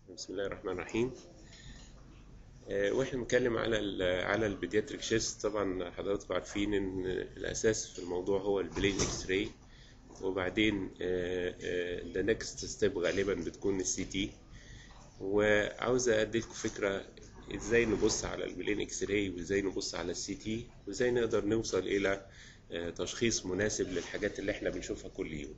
بسم الله الرحمن الرحيم آه، واحنا بنتكلم على ال على البيدياتريك شيست طبعا حضراتكم عارفين ان الاساس في الموضوع هو البلين اكس راي وبعدين ذا نيكست ستيب غالبا بتكون السي تي وعاوز اديلكم فكره ازاي نبص على البلين اكس راي وازاي نبص على السي تي وازاي نقدر نوصل الى آه، تشخيص مناسب للحاجات اللي احنا بنشوفها كل يوم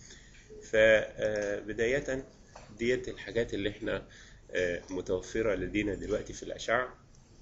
فبداية ديت الحاجات اللي احنا آه، متوفرة لدينا دلوقتي في الأشعة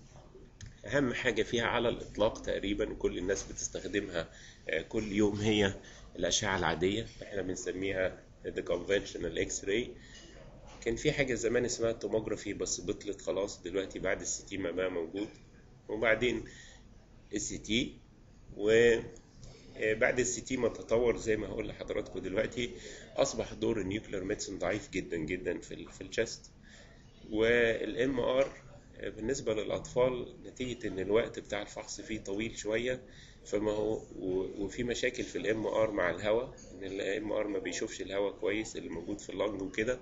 أهم حاجة فيها على الإطلاق تقريبا كل الناس بتستخدمها آه، كل يوم هي الأشعة العادية احنا بنسميها the conventional X-ray كان في حاجة زمان اسمها التوموجرافي بس بطلت خلاص دلوقتي بعد السي تي ما بقى موجود وبعدين السي تي و بعد السي تي ما تطور زي ما هقول لحضراتكم دلوقتي اصبح دور النيوكلير ميديسن ضعيف جدا جدا في ال في الشست والام ار بالنسبه للاطفال نتيجه ان الوقت بتاع الفحص فيه طويل شويه فما هو وفي مشاكل في الام ار مع الهواء ان الام ار ما بيشوفش الهواء كويس اللي موجود في اللنج وكده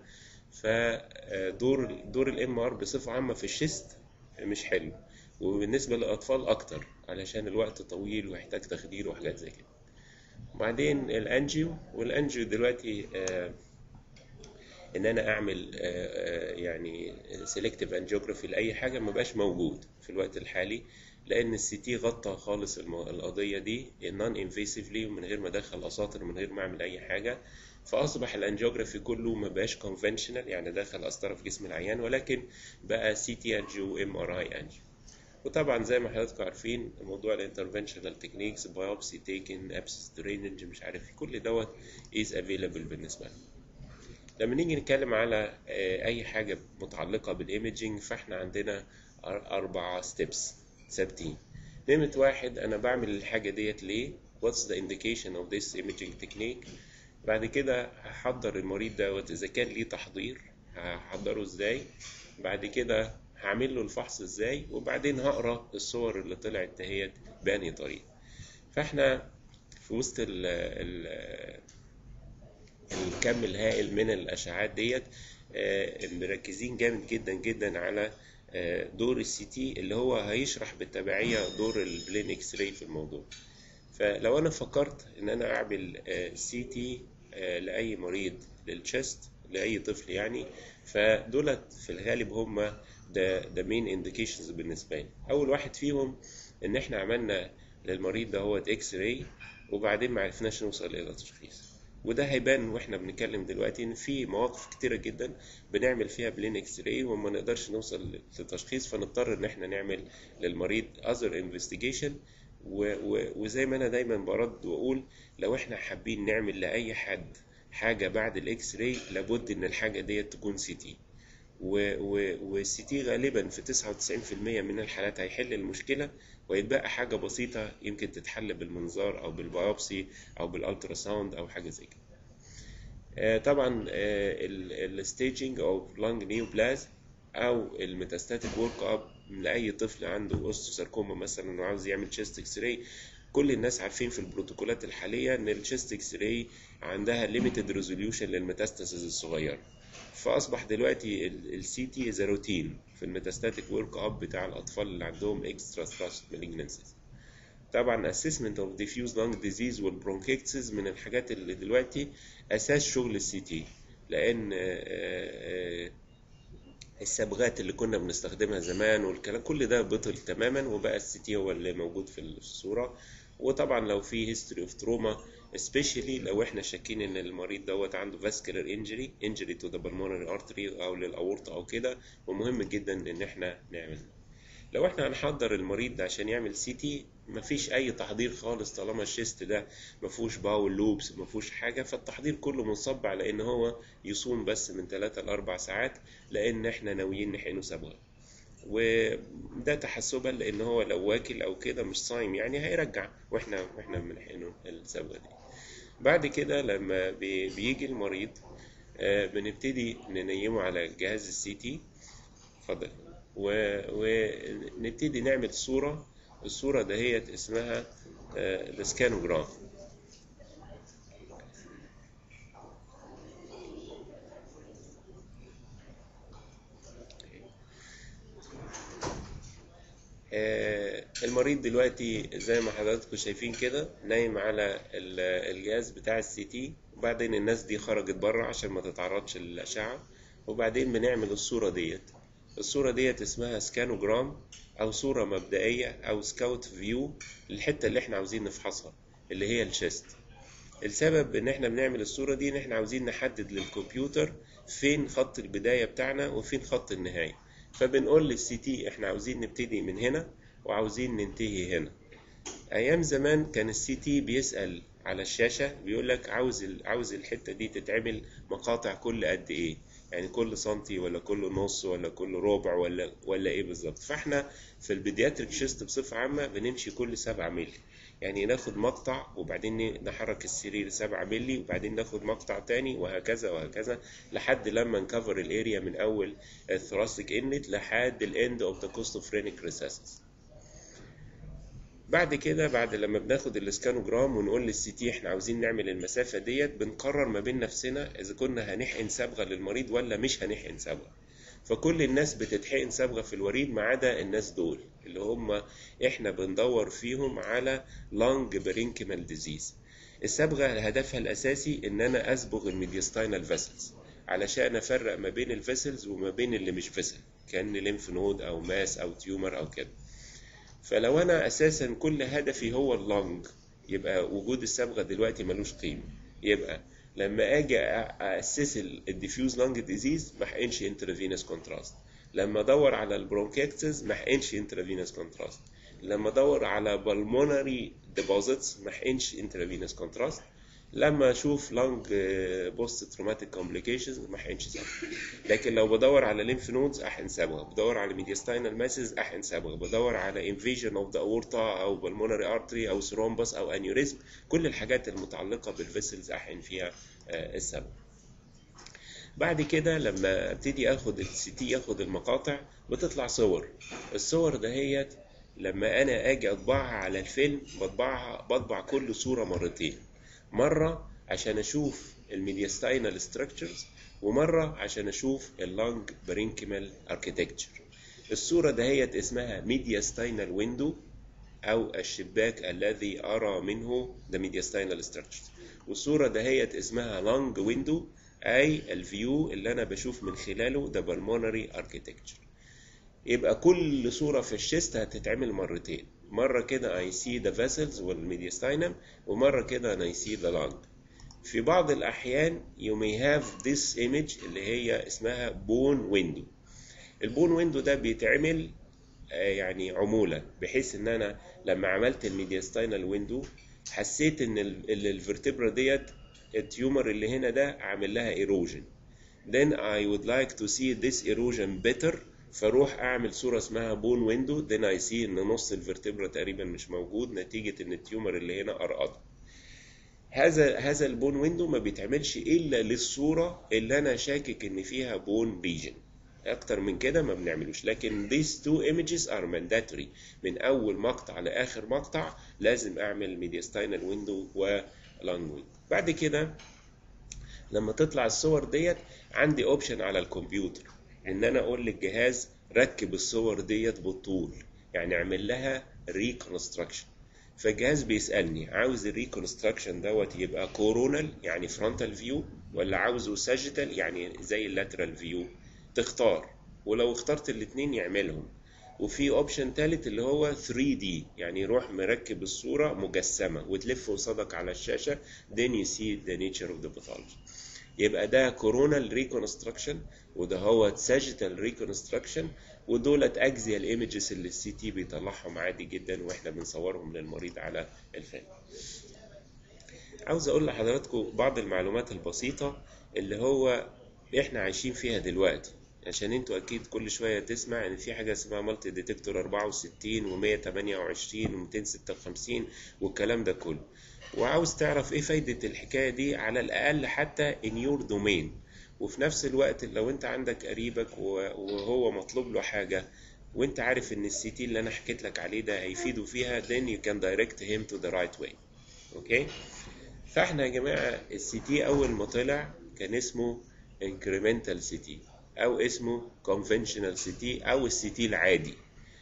فدور دور الام ار بصفه عامه في الشست مش حلو وبالنسبة للأطفال أكتر علشان الوقت طويل ويحتاج تخدير وحاجات زي كده وبعدين الأنجيو والأنجيو دلوقتي آه إن أنا أعمل آه آه يعني سيلكتيف أنجيوجرافي لأي حاجة ما بقاش موجود في الوقت الحالي لأن السي تي غطى خالص القضية دي نون انفيسيفلي ومن غير ما أدخل أساطر من غير ما أعمل أي حاجة فأصبح الأنجيوجرافي كله ما بقاش كونفنشنال يعني دخل قسطرة في جسم العيان ولكن بقى سي تي أنجيو وإم آر أي أنجيو وطبعا زي ما حضراتكم عارفين موضوع الانترفنشنال تكنيكس بايوبسي تيكن ابسس درينج مش عارف كل دوت از افيلابل بالنسبه لنا لما نيجي نتكلم على اي حاجه متعلقه بالايمجنج فاحنا عندنا اربع ستيبس ثابتين نمرة واحد انا بعمل الحاجه ديت ليه what's the indication of this imaging technique بعد كده هحضر المريض دوت اذا كان ليه تحضير هحضره ازاي بعد كده هعمل له الفحص ازاي وبعدين هقرا الصور اللي طلعت دهيت بأنهي طريقه فاحنا في وسط ال ال الكم الهائل من الاشعاعات ديت مركزين جامد جدا جدا على دور السي تي اللي هو هيشرح بالتبعيه دور البلين اكس راي في الموضوع فلو انا فكرت ان انا اعمل سي تي لاي مريض للتشست لاي طفل يعني فدولت في الغالب هم ده ده مين انديكيشنز بالنسبه لي اول واحد فيهم ان احنا عملنا للمريض ده هو اكس راي وبعدين ما عرفناش نوصل الى تشخيص وده هيبان واحنا بنتكلم دلوقتي ان في مواقف كتيره جدا بنعمل فيها بلين اكس راي وما نقدرش نوصل لتشخيص فنضطر ان احنا نعمل للمريض اذر انفستيجيشن وزي ما انا دايما برد واقول لو احنا حابين نعمل لاي حد حاجه بعد الاكس راي لابد ان الحاجه ديت تكون سي تي والسي تي غالبا في 99% من الحالات هيحل المشكله ويتبقى حاجه بسيطه يمكن تتحل بالمنظار او بالبيوبسي او بالالترا ساوند او حاجه زي كده طبعا الستيجنج او لانج نيوبلاز او الميتاستاتيك ورك اب لاي طفل عنده اوستوساركوما مثلا وعاوز يعمل تشيست اكس راي كل الناس عارفين في البروتوكولات الحاليه ان التشيست اكس راي عندها ليميتد ريزوليوشن للميتاستاسيس الصغيره فاصبح دلوقتي السي تي از روتين في الميتاستاتيك ورك اب بتاع الاطفال اللي عندهم اكسترا ثراست مالجنسيز طبعا اسسمنت اوف ديفيوز لانج ديزيز والبرونكيتسز من الحاجات اللي دلوقتي اساس شغل السي تي لان الصبغات اللي كنا بنستخدمها زمان والكلام كل ده بطل تماما وبقى السي تي هو اللي موجود في الصوره وطبعا لو في هيستوري اوف تروما especially لو احنا شاكين ان المريض دوت عنده vascular injury injury to the pulmonary artery او للاورطه او كده ومهم جدا ان احنا نعمل لو احنا هنحضر المريض ده عشان يعمل سي تي مفيش اي تحضير خالص طالما الشيست ده مفهوش باول لوبس مفهوش حاجه فالتحضير كله منصب على ان هو يصوم بس من 3 ل 4 ساعات لان احنا ناويين نحقنه صبغه وده تحسبا لان هو لو واكل او كده مش صايم يعني هيرجع واحنا واحنا بنحقنه الصبغه دي بعد كده لما بيجي المريض بنبتدي ننيمه على جهاز السي تي اتفضل ونبتدي نعمل صورة الصورة دهيت اسمها السكانوجرام آه، المريض دلوقتي زي ما حضراتكم شايفين كده نايم على ال- الجهاز بتاع السي تي وبعدين الناس دي خرجت بره عشان ما تتعرضش للأشعة وبعدين بنعمل الصورة ديت الصورة ديت اسمها سكانوجرام أو صورة مبدئية أو سكاوت فيو للحتة اللي احنا عاوزين نفحصها اللي هي الشيست السبب ان احنا بنعمل الصورة دي ان احنا عاوزين نحدد للكمبيوتر فين خط البداية بتاعنا وفين خط النهاية فبنقول للسي تي احنا عاوزين نبتدي من هنا وعاوزين ننتهي هنا ايام زمان كان السي تي بيسأل على الشاشة بيقول لك عاوز ال- عاوز الحتة دي تتعمل مقاطع كل قد ايه يعني كل سنتي ولا كل نص ولا كل ربع ولا ولا ايه بالظبط فاحنا في البيدياتريك شيست بصفة عامة بنمشي كل سبعة مللي يعني ناخد مقطع وبعدين نحرك السرير سبعة مللي وبعدين ناخد مقطع تاني وهكذا وهكذا لحد لما نكفر الاريا من اول الثراسيك انلت لحد الاند اوف ذا كوستوفرينيك ريسيسس بعد كده بعد لما بناخد الاسكانوجرام ونقول للسي تي احنا عاوزين نعمل المسافة ديت بنقرر ما بين نفسنا اذا كنا هنحقن صبغة للمريض ولا مش هنحقن صبغة فكل الناس بتتحقن صبغة في الوريد ما عدا الناس دول اللي هم احنا بندور فيهم على لانج برينكيمال ديزيز الصبغة هدفها الأساسي إن أنا أصبغ الميديستاينال فيسلز علشان أفرق ما بين الفيسلز وما بين اللي مش فيسل كأن ليمف نود أو ماس أو تيومر أو كده فلو أنا أساسا كل هدفي هو اللنج يبقى وجود الصبغة دلوقتي ملوش قيمة يبقى لما أجي أسس الديفيوز لانج ديزيز ما حقنش انترافينوس كونتراست لما ادور على البرونكيكتس ما حقنش انترافينوس كونتراست لما ادور على بالمونري ديبوزيتس ما حقنش انترافينوس كونتراست لما اشوف لانج بوست تروماتيك كومبليكيشنز ما حقنش صبغه لكن لو بدور على ليمف نودز احقن صبغه بدور على ميديستاينال ماسز احقن صبغه بدور على انفيجن اوف ذا اورتا او بالمونري ارتري او ثرومبس او انيوريزم كل الحاجات المتعلقه بالفيسلز احقن فيها آه، الصبغه بعد كده لما ابتدي اخد السي تي ياخد المقاطع بتطلع صور الصور دهيت لما انا اجي اطبعها على الفيلم بطبعها بطبع كل صورة مرتين مرة عشان اشوف الميدياستاينال ستراكشرز ومرة عشان اشوف اللانج برينكيمال اركيتكتشر الصورة دهيت اسمها ميدياستاينال ويندو أو الشباك الذي أرى منه the mediastinal structures والصورة دهيت اسمها long window أي الفيو اللي أنا بشوف من خلاله the pulmonary architecture يبقى كل صورة في الشيست هتتعمل مرتين مرة كده I see the vessels والميدياستاينم ومرة كده I see the lung في بعض الأحيان you may have this image اللي هي اسمها bone window البون ويندو ده بيتعمل آه، يعني عمولة بحيث ان انا لما عملت الميدياستاينال ويندو حسيت ان ال- ال- الفرتبرا ديت التيومر اللي هنا ده عامل لها ايروجن then I would like to see this erosion better فاروح اعمل صورة اسمها بون ويندو then I see ان نص الفرتبرا تقريبا مش موجود نتيجة ان التيومر اللي هنا ارقده هذا هذا البون ويندو ما بيتعملش الا للصورة اللي انا شاكك ان فيها بون ليجن اكتر من كده ما بنعملوش لكن these two images are mandatory من اول مقطع لاخر مقطع لازم اعمل ميدياستاينال ويندو ولانج ويندو بعد كده لما تطلع الصور ديت عندي اوبشن على الكمبيوتر ان انا اقول للجهاز ركب الصور ديت بالطول يعني اعمل لها ريكونستراكشن فالجهاز بيسالني عاوز الريكونستراكشن دوت يبقى كورونال يعني فرونتال فيو ولا عاوزه ساجيتال يعني زي اللاترال فيو تختار ولو اخترت الاتنين يعملهم وفي اوبشن تالت اللي هو 3D يعني يروح مركب الصورة مجسمة وتلف قصادك على الشاشة then you see the nature of the pathology يبقى ده كورونال ريكونستراكشن وده هو ساجيتال ريكونستراكشن ودولت اجزاء الايمجز اللي السي تي بيطلعهم عادي جدا واحنا بنصورهم للمريض على الفيلم عاوز اقول لحضراتكم بعض المعلومات البسيطة اللي هو احنا عايشين فيها دلوقتي عشان انتوا اكيد كل شوية تسمع ان في حاجة اسمها مالتي ديتكتور 64 و128 و256 والكلام ده كله وعاوز تعرف ايه فايدة الحكاية دي على الاقل حتى in your domain وفي نفس الوقت لو انت عندك قريبك و- وهو مطلوب له حاجة وانت عارف ان السي تي اللي انا حكيت لك عليه ده هيفيده فيها then you can direct him to the right way اوكي فاحنا يا جماعة السي تي اول ما طلع كان اسمه incremental CT او اسمه conventional CT او السي تي العادي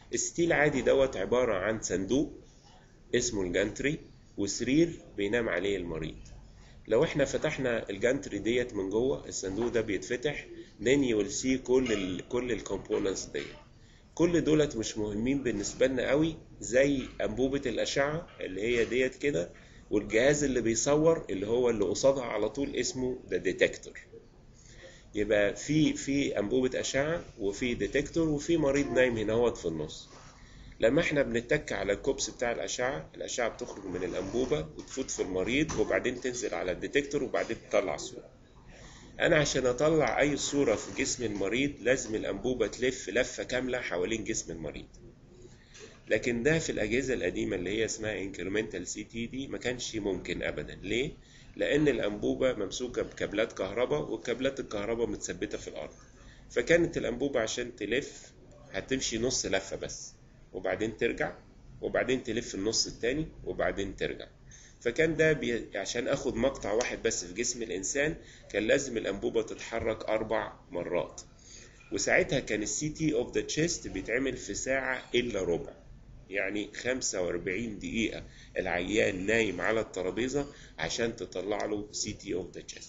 السي العادي دوت عبارة عن صندوق اسمه الجانتري وسرير بينام عليه المريض لو احنا فتحنا الجانتري ديت من جوه الصندوق ده بيتفتح then you will see كل ال كل الكومبوننتس ديت كل دولت مش مهمين بالنسبة لنا قوي زي أنبوبة الأشعة اللي هي ديت كده والجهاز اللي بيصور اللي هو اللي قصادها على طول اسمه ده ديتكتور يبقى في في أنبوبة أشعة وفي ديتكتور وفي مريض نايم هنا هوت في النص لما احنا بنتك على الكوبس بتاع الأشعة الأشعة بتخرج من الأنبوبة وتفوت في المريض وبعدين تنزل على الديتكتور وبعدين تطلع الصورة أنا عشان أطلع أي صورة في جسم المريض لازم الأنبوبة تلف لفة كاملة حوالين جسم المريض لكن ده في الأجهزة القديمة اللي هي اسمها انكريمنتال سي تي دي ما كانش ممكن أبدا ليه؟ لأن الأنبوبة ممسوكة بكابلات كهرباء وكابلات الكهرباء متثبتة في الأرض فكانت الأنبوبة عشان تلف هتمشي نص لفة بس وبعدين ترجع وبعدين تلف النص التاني وبعدين ترجع فكان ده بي... عشان اخد مقطع واحد بس في جسم الانسان كان لازم الانبوبه تتحرك اربع مرات وساعتها كان السي تي اوف ذا تشيست بيتعمل في ساعه الا ربع يعني 45 دقيقه العيان نايم على الترابيزه عشان تطلع له سي تي اوف ذا تشيست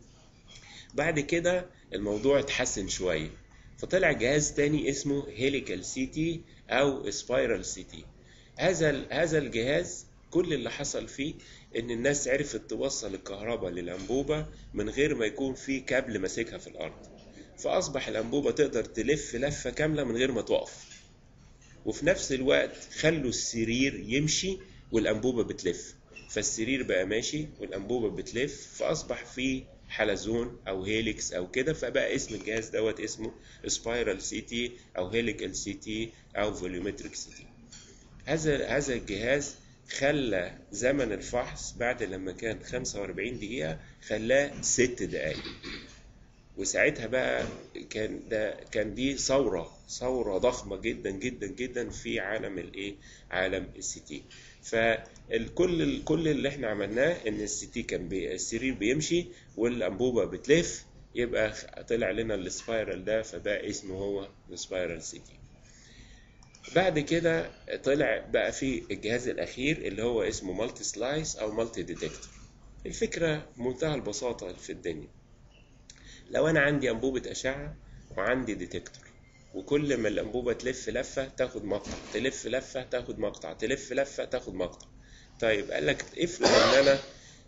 بعد كده الموضوع اتحسن شويه فطلع جهاز تاني اسمه هيليكال سي تي او سبايرال سي تي هذا هذا الجهاز كل اللي حصل فيه ان الناس عرفت توصل الكهرباء للانبوبه من غير ما يكون في كابل ماسكها في الارض فاصبح الانبوبه تقدر تلف لفه كامله من غير ما تقف وفي نفس الوقت خلوا السرير يمشي والانبوبه بتلف فالسرير بقى ماشي والانبوبه بتلف فاصبح في حلزون او هيليكس او كده فبقى اسم الجهاز دوت اسمه سبايرال سي تي او هيليكال سي تي او فوليومتريك سي تي هذا هذا الجهاز خلى زمن الفحص بعد لما كان 45 دقيقة خلاه ست دقايق وساعتها بقى كان ده كان دي ثورة ثورة ضخمة جدا جدا جدا في عالم الايه عالم السي تي فالكل كل اللي احنا عملناه ان السي تي كان بي السرير بيمشي والانبوبة بتلف يبقى طلع لنا السبايرال ده فبقى اسمه هو السبايرال سي تي بعد كده طلع بقى في الجهاز الاخير اللي هو اسمه مالتي سلايس او مالتي ديتكتور الفكره منتهى البساطه في الدنيا لو انا عندي انبوبه اشعه وعندي ديتكتور وكل ما الانبوبه تلف لفه تاخد مقطع تلف لفه تاخد مقطع تلف لفه تاخد مقطع طيب قال لك افرض ان انا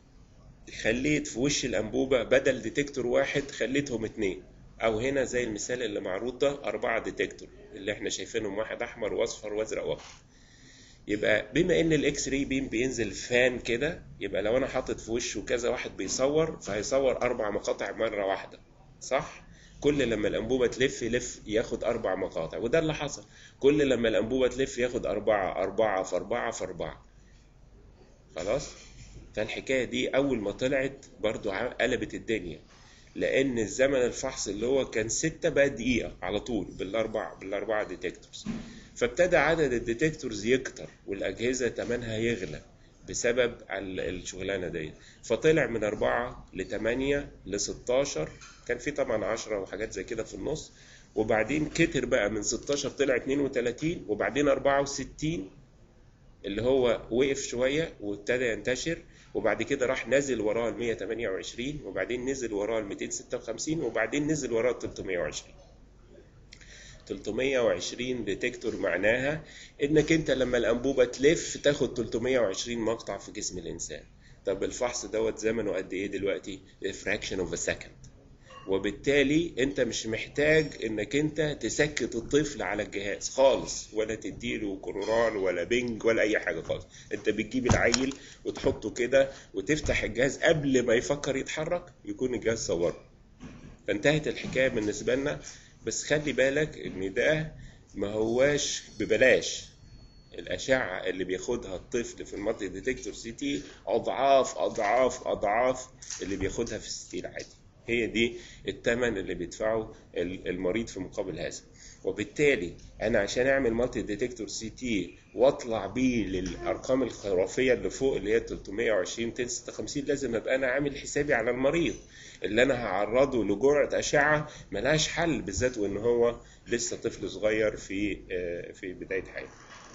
خليت في وش الانبوبه بدل ديتكتور واحد خليتهم اتنين او هنا زي المثال اللي معروض ده أربعة ديتكتور اللي احنا شايفينهم واحد احمر واصفر وازرق واخضر يبقى بما ان الاكس راي بيم بينزل فان كده يبقى لو انا حاطط في وشه كذا واحد بيصور فهيصور اربع مقاطع مره واحده صح كل لما الانبوبه تلف يلف ياخد اربع مقاطع وده اللي حصل كل لما الانبوبه تلف ياخد اربعه اربعه في اربعه في اربعه خلاص فالحكايه دي اول ما طلعت برضو قلبت الدنيا لان الزمن الفحص اللي هو كان ستة بقى دقيقة على طول بالاربع بالاربعة ديتكتورز فابتدى عدد الديتكتورز يكتر والاجهزة تمنها يغلى بسبب الشغلانة دي فطلع من أربعة لتمانية لستاشر كان في طبعا عشرة وحاجات زي كده في النص وبعدين كتر بقى من 16 طلع 32 وبعدين 64 اللي هو وقف شوية وابتدى ينتشر وبعد كده راح نازل وراه ال 128 وبعدين نزل وراه ال 256 وبعدين نزل وراه ال 320 320 ديتكتور معناها انك انت لما الانبوبه تلف تاخد 320 مقطع في جسم الانسان طب الفحص دوت زمنه قد ايه دلوقتي fraction of a second وبالتالي انت مش محتاج انك انت تسكت الطفل على الجهاز خالص ولا تديله كروران ولا بنج ولا اي حاجه خالص انت بتجيب العيل وتحطه كده وتفتح الجهاز قبل ما يفكر يتحرك يكون الجهاز صوره فانتهت الحكايه بالنسبه لنا بس خلي بالك ان ده ما هواش ببلاش الأشعة اللي بياخدها الطفل في المالتي ديتكتور سي تي أضعاف أضعاف أضعاف اللي بياخدها في السي تي العادي هي دي الثمن اللي بيدفعه المريض في مقابل هذا وبالتالي انا عشان اعمل مالتي ديتكتور سي تي واطلع بيه للارقام الخرافيه اللي فوق اللي هي 320 256 لازم ابقى انا عامل حسابي على المريض اللي انا هعرضه لجرعه اشعه ملهاش حل بالذات وان هو لسه طفل صغير في في بدايه حياته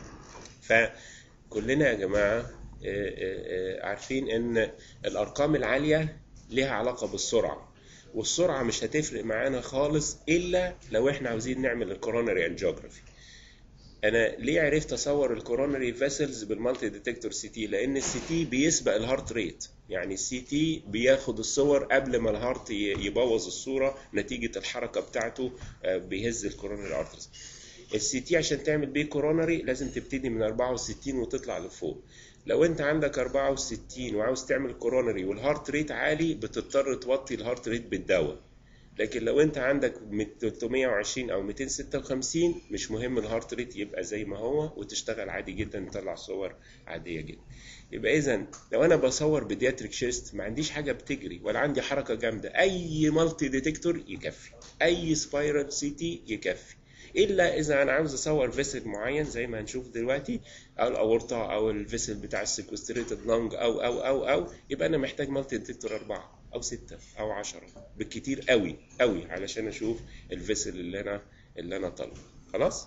فكلنا يا جماعه عارفين ان الارقام العاليه ليها علاقه بالسرعه والسرعه مش هتفرق معانا خالص الا لو احنا عاوزين نعمل الكورونري انجيوجرافي انا ليه عرفت اصور الكورونري فيسلز بالمالتي ديتكتور سي تي لان السي تي بيسبق الهارت ريت يعني السي تي بياخد الصور قبل ما الهارت يبوظ الصوره نتيجه الحركه بتاعته بيهز الكورونري ارترز السي تي عشان تعمل بيه كورونري لازم تبتدي من 64 وتطلع لفوق لو انت عندك 64 وعاوز تعمل كورونري والهارت ريت عالي بتضطر توطي الهارت ريت بالدواء لكن لو انت عندك 320 او 256 مش مهم الهارت ريت يبقى زي ما هو وتشتغل عادي جدا تطلع صور عاديه جدا يبقى اذا لو انا بصور بيدياتريك شيست ما عنديش حاجه بتجري ولا عندي حركه جامده اي مالتي ديتكتور يكفي اي سبايرال سي تي يكفي الا اذا انا عاوز اصور فيسل معين زي ما هنشوف دلوقتي او الاورطه او الفيسل بتاع السيكوستريتد لونج او او او او يبقى انا محتاج مالتي ديتكتور اربعه او ستة او عشرة بالكتير قوي قوي علشان اشوف الفيسل اللي انا اللي انا طالبه خلاص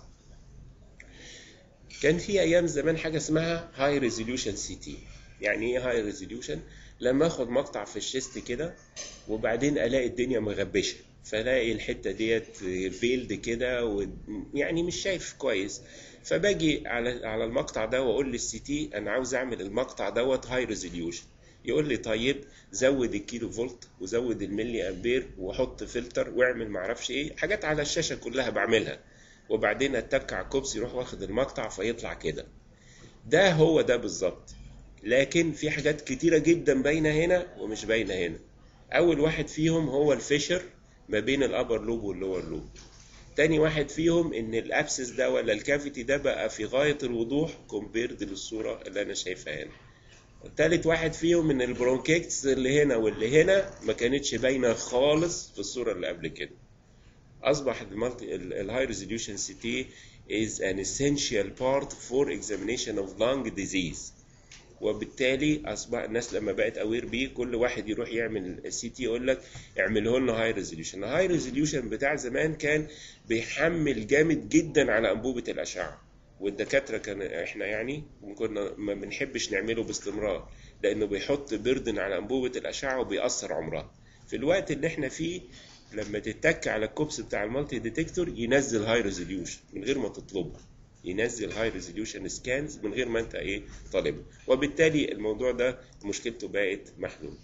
كان في ايام زمان حاجه اسمها هاي ريزوليوشن سي تي يعني ايه هاي ريزوليوشن لما اخد مقطع في الشيست كده وبعدين الاقي الدنيا مغبشه فلاقي الحته ديت فيلد كده ويعني مش شايف كويس فباجي على على المقطع ده واقول للسي تي انا عاوز اعمل المقطع دوت هاي ريزوليوشن يقول لي طيب زود الكيلو فولت وزود الملي امبير وحط فلتر واعمل معرفش ايه حاجات على الشاشه كلها بعملها وبعدين اتك على الكوبس يروح واخد المقطع فيطلع كده ده هو ده بالظبط لكن في حاجات كتيرة جدا باينة هنا ومش باينة هنا أول واحد فيهم هو الفيشر ما بين الأبر لوب واللور لوب تاني واحد فيهم إن الأبسس ده ولا الكافيتي ده بقى في غاية الوضوح كومبيرد للصورة اللي أنا شايفها هنا تالت واحد فيهم ان البرونكيكتس اللي هنا واللي هنا ما كانتش باينه خالص في الصوره اللي قبل كده اصبح الهاي ريزوليوشن سي تي is an essential part for examination of lung disease وبالتالي اصبح الناس لما بقت اوير بيه كل واحد يروح يعمل السي تي يقول لك اعمله لنا هاي ريزوليوشن الهاي ريزوليوشن بتاع زمان كان بيحمل جامد جدا على انبوبه الاشعه والدكاتره كان احنا يعني كنا ما بنحبش نعمله باستمرار لانه بيحط بردن على انبوبه الاشعه وبيأثر عمرها في الوقت اللي احنا فيه لما تتك على الكوبس بتاع المالتي ديتكتور ينزل هاي ريزوليوشن من غير ما تطلبه ينزل هاي ريزوليوشن سكانز من غير ما انت ايه طالبه وبالتالي الموضوع ده مشكلته بقت محلول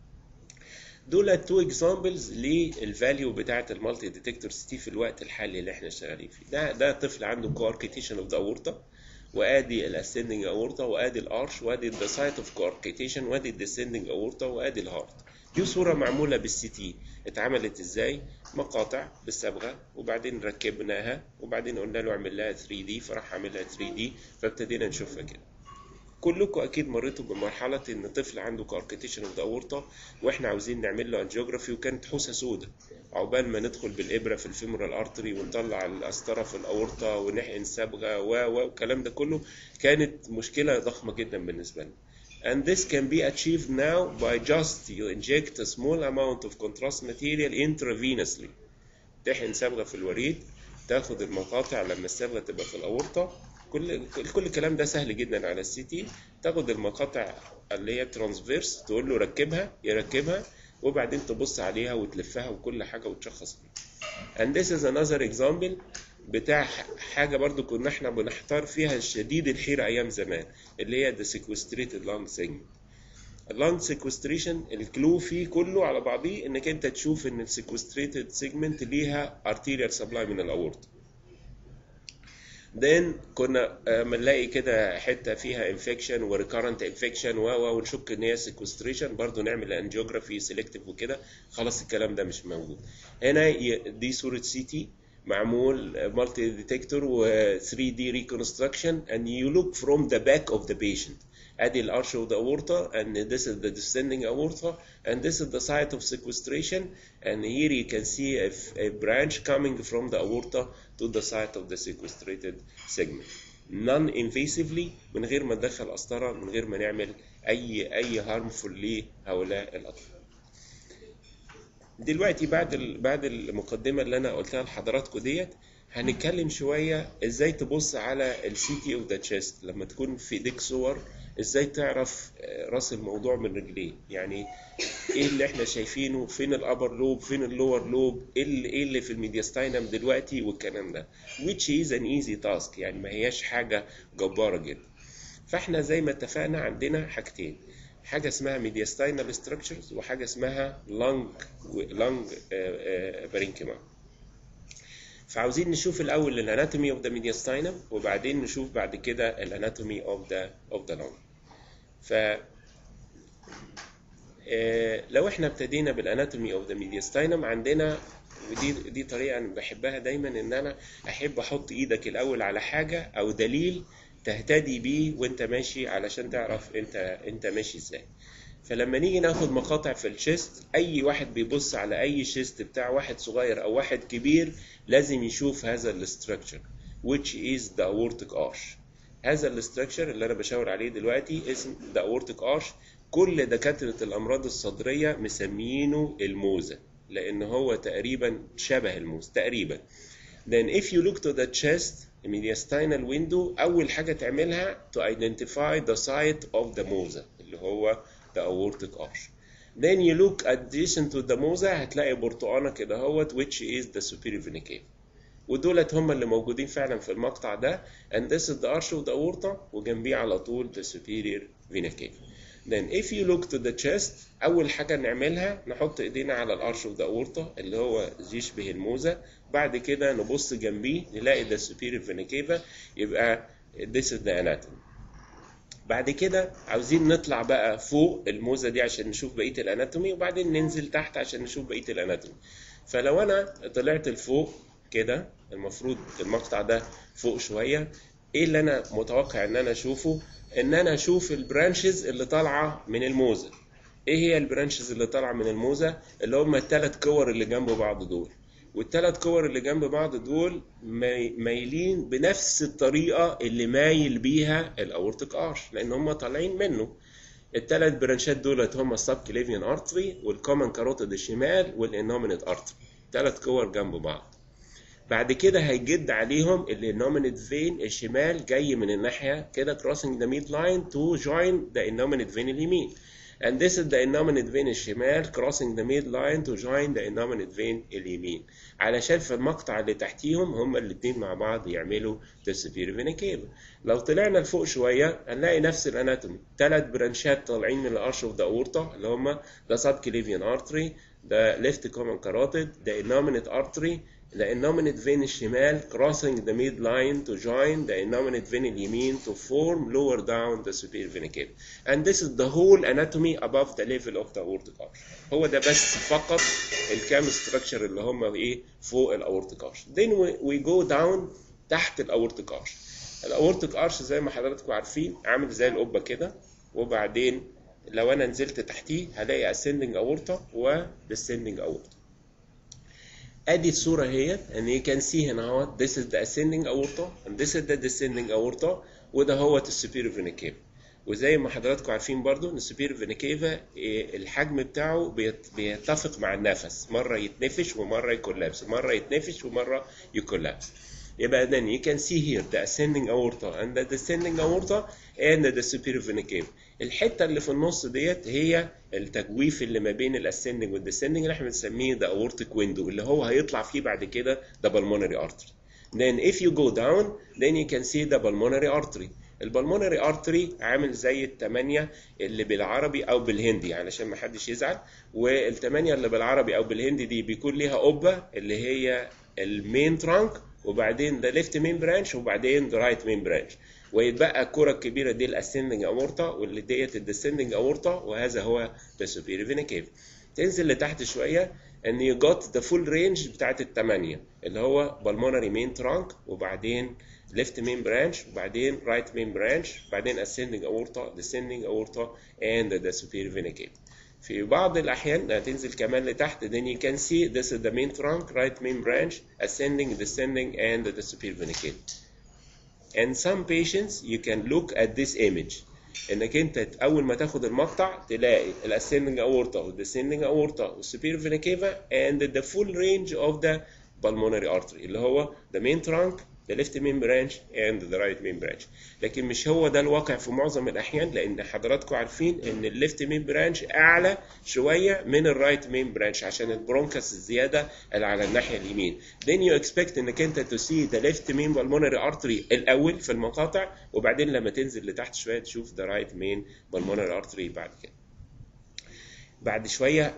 دول تو اكزامبلز للفاليو بتاعه المالتي ديتكتور سي في الوقت الحالي اللي احنا شغالين فيه ده ده طفل عنده كواركيتيشن اوف ذا اورتا وادي الاسندنج اورتا وادي الارش وادي ذا سايت اوف كواركيتيشن وادي الديسندنج اورتا وادي الهارت دي صوره معموله بالسي تي اتعملت ازاي مقاطع بالصبغه وبعدين ركبناها وبعدين قلنا له اعمل لها 3 دي فراح عاملها 3 دي فابتدينا نشوفها كده كلكم اكيد مريتوا بمرحله ان طفل عنده كاركتيشن اوف ذا اورتا واحنا عاوزين نعمل له انجيوجرافي وكانت حوسه سودة عقبال ما ندخل بالابره في الفيمورال ارتري ونطلع القسطره في الاورتا ونحقن صبغه و و والكلام ده كله كانت مشكله ضخمه جدا بالنسبه لنا and this can be achieved now by just you inject a small amount of contrast material intravenously تحقن صبغه في الوريد تاخد المقاطع لما الصبغه تبقى في الاورطه كل كل الكلام ده سهل جدا على السي تي تاخد المقاطع اللي هي ترانسفيرس تقول له ركبها يركبها وبعدين تبص عليها وتلفها وكل حاجه وتشخص بيها and this is another example بتاع حاجه برضو كنا احنا بنحتار فيها شديد الحيره ايام زمان اللي هي the sequestrated lung segment اللانج سيكوستريشن الكلو فيه كله على بعضيه انك انت تشوف ان السيكوستريتد سيجمنت ليها ارتيريال سبلاي من الاورطه then كنا بنلاقي كده حته فيها انفكشن وريكارنت انفكشن و ونشك ان هي سيكوستريشن برضه نعمل انجيوجرافي سيلكتيف وكده خلاص الكلام ده مش موجود هنا دي صوره سي تي معمول مالتي ديتكتور و 3 دي ريكونستراكشن and you look from the back of the patient ادي الارش of the aorta and this is the descending aorta and this is the site of sequestration and here you can see a, a branch coming from the aorta to the site of the sequestrated segment non-invasively من غير ما ندخل قسطرة من غير ما نعمل أي أي harmful لهؤلاء الأطفال. دلوقتي بعد ال- بعد المقدمة اللي أنا قلتها لحضراتكم ديت هنتكلم شوية ازاي تبص على السي تي اوف ذا تشيست لما تكون في ايديك صور ازاي تعرف آه، راس الموضوع من رجليه يعني ايه اللي احنا شايفينه فين الابر لوب فين اللور لوب ايه اللي, إيه اللي في الميدياستاينم دلوقتي والكلام ده which is an easy task يعني ما هياش حاجة جبارة جدا فاحنا زي ما اتفقنا عندنا حاجتين حاجة اسمها mediastinal structures وحاجة اسمها lung lung parenchyma فعاوزين نشوف الاول الاناتومي اوف ذا mediastinum وبعدين نشوف بعد كده الاناتومي اوف ذا اوف ذا lung ف آه، لو احنا ابتدينا بالاناتومي اوف ذا mediastinum عندنا ودي دي طريقه انا بحبها دايما ان انا احب احط ايدك الاول على حاجه او دليل تهتدي بيه وانت ماشي علشان تعرف انت انت ماشي ازاي فلما نيجي ناخد مقاطع في الشيست اي واحد بيبص على اي شيست بتاع واحد صغير او واحد كبير لازم يشوف هذا الاستراكشر which is the aortic arch هذا الاستراكشر اللي انا بشاور عليه دلوقتي اسم the aortic arch كل دكاترة الامراض الصدرية مسميينه الموزة لان هو تقريبا شبه الموز تقريبا then if you look to the chest mediastinal window اول حاجة تعملها to identify the site of the mosa اللي هو the aortic arch then you look adjacent to the mosa هتلاقي برتقانة كده اهوت which is the superior vena cava ودولت هم اللي موجودين فعلا في المقطع ده and this is the arch of the aorta وجنبيه على طول the superior vena cava then if you look to the chest اول حاجه نعملها نحط ايدينا على الارش اوف ذا اورتا اللي هو يشبه الموزه بعد كده نبص جنبيه نلاقي the superior vena cava يبقى this is the anatomy بعد كده عاوزين نطلع بقى فوق الموزه دي عشان نشوف بقيه الاناتومي وبعدين ننزل تحت عشان نشوف بقيه الاناتومي فلو انا طلعت لفوق كده المفروض المقطع ده فوق شويه ايه اللي انا متوقع ان انا اشوفه ان انا اشوف البرانشز اللي طالعه من الموزه ايه هي البرانشز اللي طالعه من الموزه اللي هم الثلاث كور اللي جنب بعض دول والثلاث كور اللي جنب بعض دول ماي- مايلين بنفس الطريقه اللي مايل بيها الاورتيك ارش لان هم طالعين منه الثلاث برانشات دولت هم السب كليفيان ارتري والكومن كاروتيد الشمال والانومينيت ارتري ثلاث كور جنب بعض بعد كده هيجد عليهم الانومينيت فين الشمال جاي من الناحيه كده crossing the midline to join the innominate vein اليمين and this is the innominate vein الشمال crossing the midline to join the innominate vein اليمين علشان في المقطع اللي تحتيهم هما الاتنين مع بعض يعملوا the superior vena cava لو طلعنا لفوق شويه هنلاقي نفس الاناتومي ثلاث برانشات طالعين من الارش اوف ذا اورتا اللي هما the subclavian artery the left common carotid the innominate artery the innominate vein الشمال crossing the midline to join the innominate vein اليمين to form lower down the superior vena cava and this is the whole anatomy above the level of the aortic arch هو ده بس فقط الكام structure اللي هم ايه فوق الاورتيك arch then we, we go down تحت الاورتيك arch الاورتيك arch زي ما حضراتكم عارفين عامل زي القبه كده وبعدين لو انا نزلت تحتيه هلاقي ascending aorta و descending aorta ادي الصوره هي and you can see هنا اهو this is the ascending aorta and this is the descending aorta وده هو السوبيريور فينا كيفا وزي ما حضراتكم عارفين برضو ان السوبيريور فينا كيفا الحجم بتاعه بيت- بيتفق مع النفس مره يتنفش ومره يكولابس مره يتنفش ومره يكولابس يبقى then you can see here the ascending aorta and the descending aorta and the superior vena cava الحته اللي في النص ديت هي التجويف اللي ما بين الاسcending والديسندنج اللي احنا بنسميه the aortic window اللي هو هيطلع فيه بعد كده the pulmonary artery then if you go down then you can see the pulmonary artery البلمونري ارتري عامل زي التمانية اللي بالعربي او بالهندي علشان ما حدش يزعل والتمانية اللي بالعربي او بالهندي دي بيكون ليها قبة اللي هي المين ترانك وبعدين ذا ليفت مين برانش وبعدين ذا رايت مين برانش ويتبقى الكرة الكبيرة دي الاسcending اورتا واللي ديت الديسندنج اورتا وهذا هو the superior vena cava تنزل لتحت شوية ان يو جوت ذا فول رينج بتاعت الثمانية اللي هو بالمونري مين ترانك وبعدين left main branch وبعدين right main branch بعدين ascending aorta descending aorta and the superior vena cava في بعض الأحيان هتنزل كمان لتحت then you can see this is the main trunk right main branch ascending descending and the superior vena cava and some patients you can look at this image انك انت اول ما تاخد المقطع تلاقي الاسcending aorta والدescending aorta والسوبير vena cava and the full range of the pulmonary artery اللي هو the main trunk the left main branch and the right main branch لكن مش هو ده الواقع في معظم الاحيان لان حضراتكم عارفين ان الليفت مين برانش اعلى شويه من الرايت مين برانش عشان البرونكس الزياده اللي على الناحيه اليمين then you expect انك انت to see the left main pulmonary artery الاول في المقاطع وبعدين لما تنزل لتحت شويه تشوف the right main pulmonary artery بعد كده بعد شويه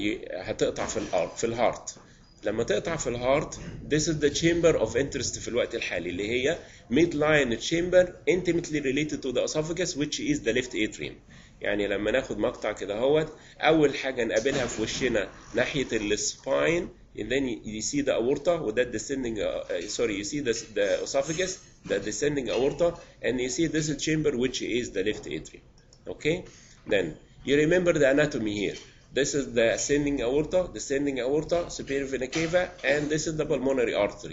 هتقطع في الارض في الهارت لما تقطع في الهارت this is the chamber of interest في الوقت الحالي اللي هي midline chamber intimately related to the esophagus which is the left atrium يعني لما ناخد مقطع كده اهوت اول حاجه نقابلها في وشنا ناحيه السباين and then you see the aorta وده descending uh, sorry you see the, the esophagus the descending aorta and you see this chamber which is the left atrium okay then you remember the anatomy here This is the ascending aorta, descending aorta, superior vena cava, and this is the pulmonary artery.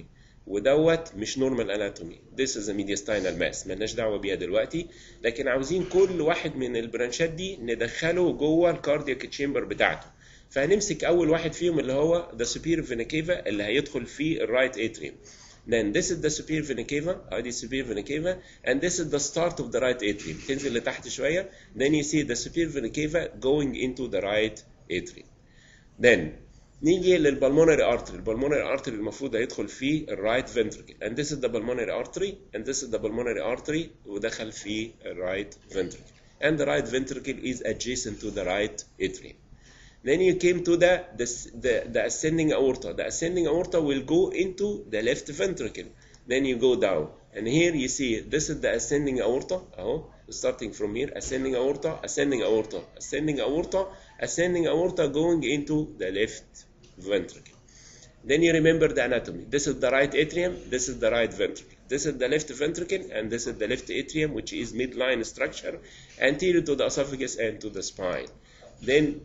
ودوت مش نورمال اناتومي this is a mediastinal mass مالناش دعوه بيها دلوقتي لكن عاوزين كل واحد من البرانشات دي ندخله جوه الكاردياك تشامبر بتاعته فهنمسك اول واحد فيهم اللي هو the superior vena cava اللي هيدخل فيه الرايت atrium then this is the superior vena cava ادي superior vena cava and this is the start of the right atrium تنزل لتحت شويه then you see the superior vena cava going into the right atrium then نيجي للبلمونري ارتري البلمونري ارتري المفروض هيدخل فيه الرايت ventricle and this is the pulmonary artery and this is the pulmonary artery ودخل فيه الرايت ventricle and the right ventricle is adjacent to the right atrium then you came to the, the, the, the ascending aorta. The ascending aorta will go into the left ventricle. Then you go down. And here you see this is the ascending aorta. Oh, starting from here, ascending aorta, ascending aorta, ascending aorta, ascending aorta going into the left ventricle. Then you remember the anatomy. This is the right atrium, this is the right ventricle. This is the left ventricle, and this is the left atrium, which is midline structure, anterior to the esophagus and to the spine. Then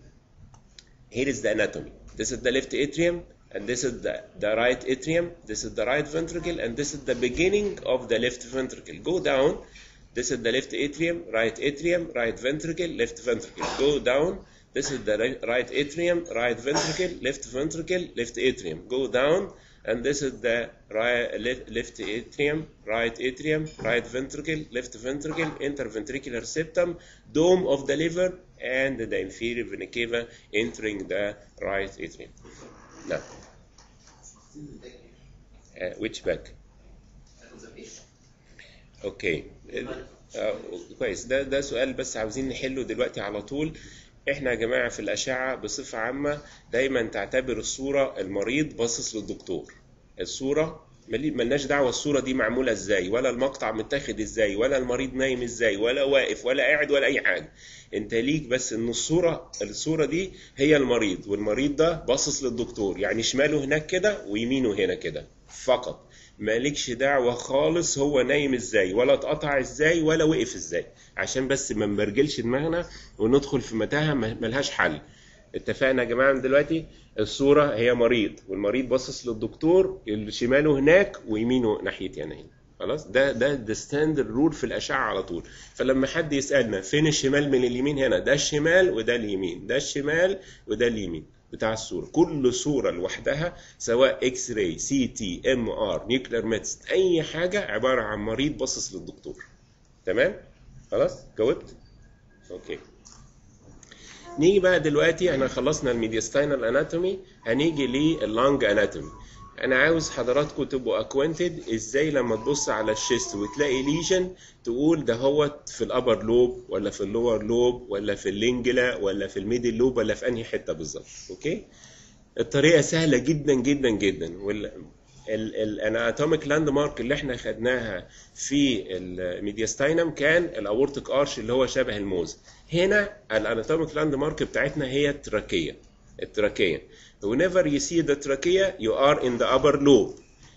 here is the anatomy. This is the left atrium, and this is the, the right atrium, this is the right ventricle, and this is the beginning of the left ventricle. Go down. This is the left atrium, right atrium, right ventricle, left ventricle. Go down. This is the right atrium, right ventricle, left ventricle, left atrium. Go down. And this is the right, left, left atrium, right atrium, right ventricle, left ventricle, interventricular septum, dome of the liver, and the inferior vena cava entering the right atrium. Now, uh, which back? اوكي آه، كويس ده ده سؤال بس عاوزين نحله دلوقتي على طول احنا يا جماعه في الاشعه بصفه عامه دايما تعتبر الصوره المريض باصص للدكتور الصوره ملي- ملناش دعوه الصوره دي معموله ازاي ولا المقطع متاخد ازاي ولا المريض نايم ازاي ولا واقف ولا قاعد ولا اي حاجه انت ليك بس ان الصوره الصوره دي هي المريض والمريض ده باصص للدكتور يعني شماله هناك كده ويمينه هنا كده فقط مالكش دعوة خالص هو نايم ازاي ولا اتقطع ازاي ولا وقف ازاي عشان بس ما نبرجلش دماغنا وندخل في متاهة ما- ملهاش حل اتفقنا يا جماعة من دلوقتي الصورة هي مريض والمريض باصص للدكتور اللي شماله هناك ويمينه ناحيتي انا هنا خلاص ده ده ده ستاندرد رول في الاشعه على طول فلما حد يسالنا فين الشمال من اليمين هنا ده الشمال وده اليمين ده الشمال وده اليمين بتاع الصوره كل صوره لوحدها سواء اكس راي سي تي ام ار نيوكلير ميدست اي حاجه عباره عن مريض باصص للدكتور تمام خلاص جاوبت اوكي نيجي بقى دلوقتي احنا خلصنا الميدياستاينال اناتومي هنيجي لللانج اناتومي انا عاوز حضراتكم تبقوا اكوينتد ازاي لما تبص على الشيست وتلاقي ليجن تقول ده هو في الابر لوب ولا في اللور لوب ولا في اللينجلا ولا في الميدل لوب ولا في انهي حته بالظبط اوكي الطريقه سهله جدا جدا جدا وال الاناتوميك لاند مارك اللي احنا خدناها في الميدياستاينم كان الاورتيك ارش اللي هو شبه الموز هنا الاناتوميك لاند مارك بتاعتنا هي التراكيه التراكيه whenever you see the trachea you are in the upper lobe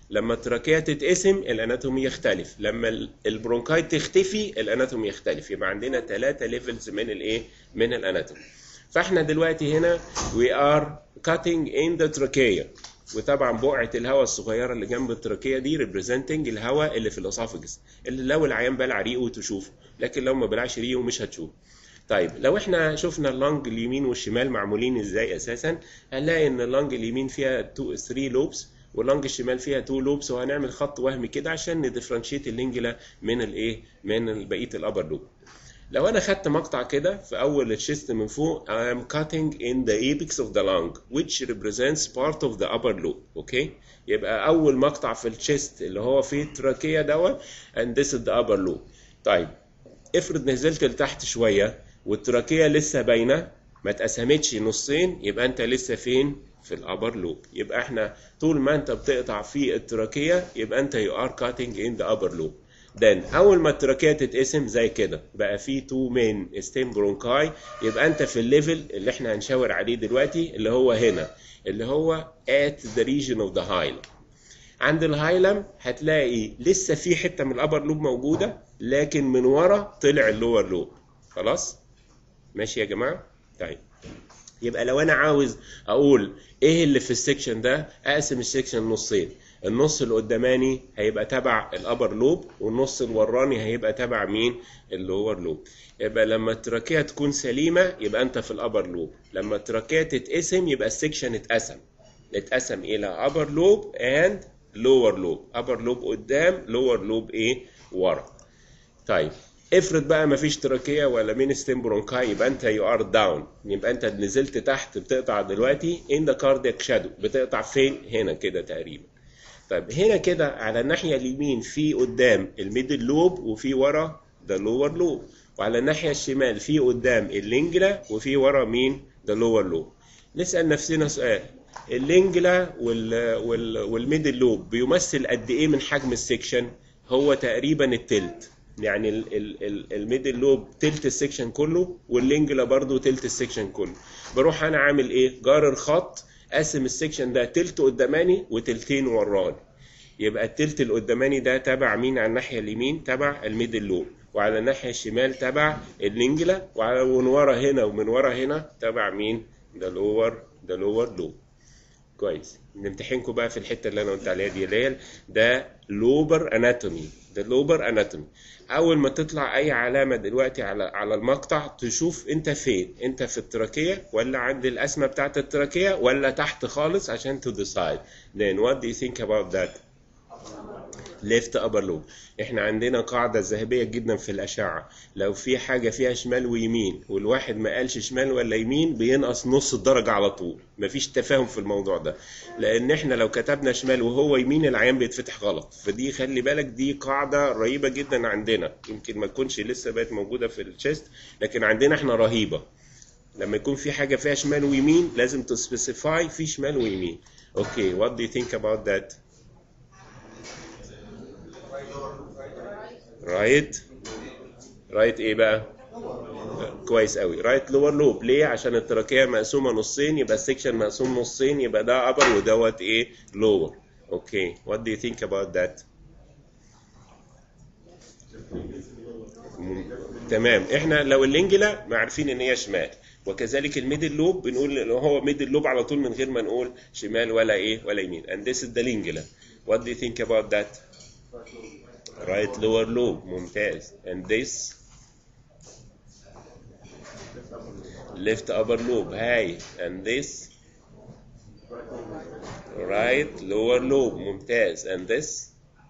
لما التراكيه تتقسم الاناتومي يختلف لما البرونكاي تختفي الاناتومي يختلف يبقى عندنا ثلاثه ليفلز من الايه من الاناتومي فاحنا دلوقتي هنا we are cutting in the trachea وطبعا بقعه الهواء الصغيره اللي جنب التراكيه دي ريبريزنتنج الهواء اللي في الاسوفجس اللي لو العيان بلع ريقه تشوفه لكن لو ما بلعش ريقه مش هتشوف طيب لو احنا شفنا اللنج اليمين والشمال معمولين ازاي اساسا هنلاقي ان اللنج اليمين فيها 3 لوبس واللنج الشمال فيها 2 لوبس وهنعمل خط وهمي كده عشان ندفرنشيت اللينجلا من الايه من بقيه الابر لوب لو انا خدت مقطع كده في اول الشيست من فوق I am cutting in the apex of the lung which represents part of the upper lobe اوكي يبقى اول مقطع في الشيست اللي هو فيه التراكيه دوت and this is the upper lobe طيب افرض نزلت لتحت شويه والتراكيه لسه باينه ما اتقسمتش نصين يبقى انت لسه فين في الابر لوب يبقى احنا طول ما انت بتقطع في التراكيه يبقى انت you are cutting in the upper lobe then اول ما التراكيه تتقسم زي كده بقى في تو مين ستيم برونكاي يبقى انت في الليفل اللي احنا هنشاور عليه دلوقتي اللي هو هنا اللي هو at the region of the hilum عند الهايلم هتلاقي لسه في حته من الابر لوب موجوده لكن من ورا طلع اللور لوب خلاص ماشي يا جماعه طيب يبقى لو انا عاوز اقول ايه اللي في السكشن ده اقسم السكشن نصين النص اللي قداماني هيبقى تبع الابر لوب والنص الوراني هيبقى تبع مين اللور لوب يبقى لما التراكيه تكون سليمه يبقى انت في الابر لوب لما التراكيه تتقسم يبقى السكشن اتقسم اتقسم الى ابر لوب اند لور لوب ابر لوب قدام لور لوب ايه ورا طيب افرض بقى مفيش تراكيه ولا مين ستيم برونكاي يبقى انت يو ار داون يبقى انت نزلت تحت بتقطع دلوقتي ان ذا كاردياك شادو بتقطع فين هنا كده تقريبا طيب هنا كده على الناحيه اليمين في قدام الميدل لوب وفي ورا ذا لور لوب وعلى الناحيه الشمال في قدام اللينجلا وفي ورا مين ذا لور لوب نسال نفسنا سؤال اللينجلا وال وال والميدل لوب بيمثل قد ايه من حجم السكشن هو تقريبا التلت يعني الميدل لوب تلت السكشن كله واللينجلا برضو تلت السكشن كله بروح انا عامل ايه جارر خط قاسم السكشن ده تلت قداماني وتلتين وراني يبقى التلت القداماني ده تبع مين على الناحيه اليمين تبع الميدل لوب وعلى الناحيه الشمال تبع اللينجلا ومن ورا هنا ومن ورا هنا تبع مين ده لور ده لور لوب كويس نمتحنكم بقى في الحته اللي انا قلت عليها دي اللي هي ده لوبر اناتومي ده لوبر اناتومي اول ما تطلع اي علامه دلوقتي على على المقطع تشوف انت فين انت في التراكيه ولا عند القسمه بتاعت التراكيه ولا تحت خالص عشان to decide then what do you think about that left upper lobe احنا عندنا قاعده ذهبيه جدا في الاشعه لو في حاجه فيها شمال ويمين والواحد ما قالش شمال ولا يمين بينقص نص الدرجه على طول مفيش تفاهم في الموضوع ده لان احنا لو كتبنا شمال وهو يمين العيان بيتفتح غلط فدي خلي بالك دي قاعده رهيبه جدا عندنا يمكن ما تكونش لسه بقت موجوده في الشيست لكن عندنا احنا رهيبه لما يكون في حاجه فيها شمال ويمين لازم تسبيسيفاي في شمال ويمين اوكي what do you think about that رايت رايت ايه بقى كويس قوي رايت لور لوب ليه عشان التراكيه مقسومه نصين يبقى السكشن مقسوم نصين يبقى ده ابر ودوت ايه لور اوكي what do you think about that تمام احنا لو اللينجلا ما عارفين ان هي شمال وكذلك الميدل لوب بنقول ان هو ميدل لوب على طول من غير ما نقول شمال ولا ايه ولا يمين and this is the lingula what do you think about that right lower lobe ممتاز and this left upper lobe هاي and this right lower lobe ممتاز and this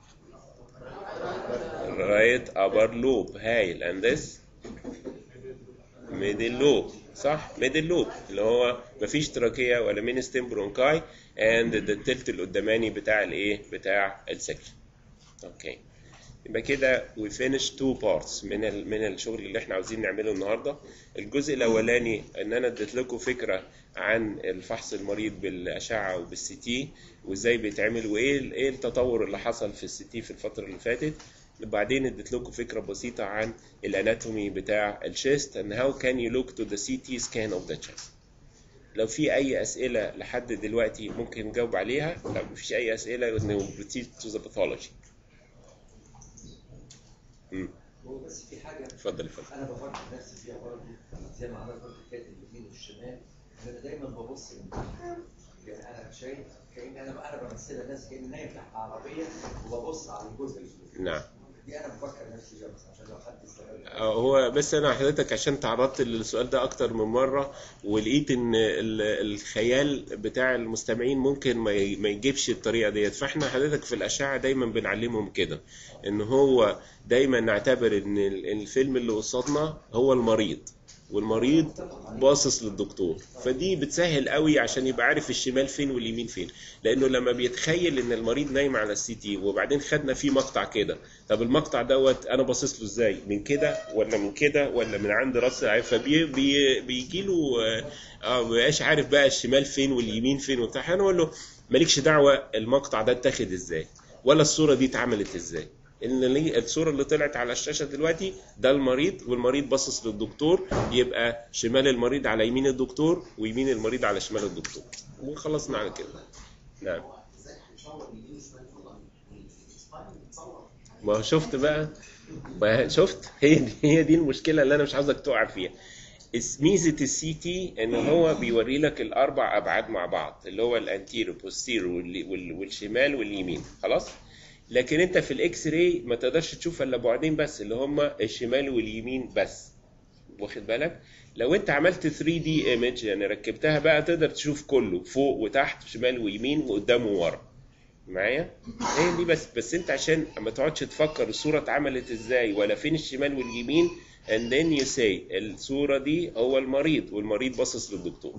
right upper lobe هايل and this middle lobe صح middle lobe اللي هو مفيش تراكية ولا مين ستيم برونكاي and التلت القداماني بتاع الايه بتاع السكشن اوكي يبقى كده we finish two parts من ال من الشغل اللي احنا عاوزين نعمله النهارده الجزء الاولاني ان انا اديت لكم فكره عن الفحص المريض بالاشعه وبالسي تي وازاي بيتعمل وايه ايه التطور اللي حصل في السي تي في الفتره اللي فاتت بعدين اديت لكم فكره بسيطه عن الاناتومي بتاع الشيست and how can you look to the CT scan of the chest لو في اي اسئله لحد دلوقتي ممكن نجاوب عليها لو مفيش اي اسئله نبروتيد تو ذا باثولوجي هو بس في حاجه اتفضل اتفضل انا بفكر نفسي فيها برضه زي ما حضرتك قلت حكايه اليمين والشمال انا دايما ببص للناحية. يعني انا شايف كاني انا انا بمثلها ناس كاني نايم تحت عربيه وببص على الجزء الفوق نعم دي انا بفكر نفسي فيها بس عشان لو حد استغل آه، هو بس انا حضرتك عشان تعرضت للسؤال ده اكتر من مره ولقيت ان ال- الخيال بتاع المستمعين ممكن ما ي- ما يجيبش الطريقه ديت فاحنا حضرتك في الاشعه دايما بنعلمهم كده ان هو دايما نعتبر ان ال- الفيلم اللي قصادنا هو المريض والمريض باصص للدكتور فدي بتسهل قوي عشان يبقى عارف الشمال فين واليمين فين لانه لما بيتخيل ان المريض نايم على السي تي وبعدين خدنا فيه مقطع كده طب المقطع دوت انا باصص له ازاي من كده ولا من كده ولا من عند راس العين فبي بي بيجي له اه آه، ما بيبقاش عارف بقى الشمال فين واليمين فين وبتاع انا اقول له مالكش دعوه المقطع ده اتاخد ازاي ولا الصوره دي اتعملت ازاي ان اللي- الصوره اللي طلعت على الشاشه دلوقتي ده المريض والمريض باصص للدكتور يبقى شمال المريض على يمين الدكتور ويمين المريض على شمال الدكتور وخلصنا على كده نعم ازاي هنصور يمين وشمال في اللاين والسباين بتصور ما هو شفت بقى ما شفت هي دي هي دي المشكله اللي انا مش عاوزك تقع فيها اس- ميزه السي تي ان هو بيوري لك الاربع ابعاد مع بعض اللي هو الانتيرو بوستيرو والشمال واليمين خلاص لكن انت في الاكس راي ما تقدرش تشوف الا بعدين بس اللي هما الشمال واليمين بس واخد بالك لو انت عملت 3 دي ايمج يعني ركبتها بقى تقدر تشوف كله فوق وتحت شمال ويمين وقدام وورا معايا هي دي بس بس انت عشان ما تقعدش تفكر الصوره اتعملت ازاي ولا فين الشمال واليمين and then you say الصوره دي هو المريض والمريض باصص للدكتور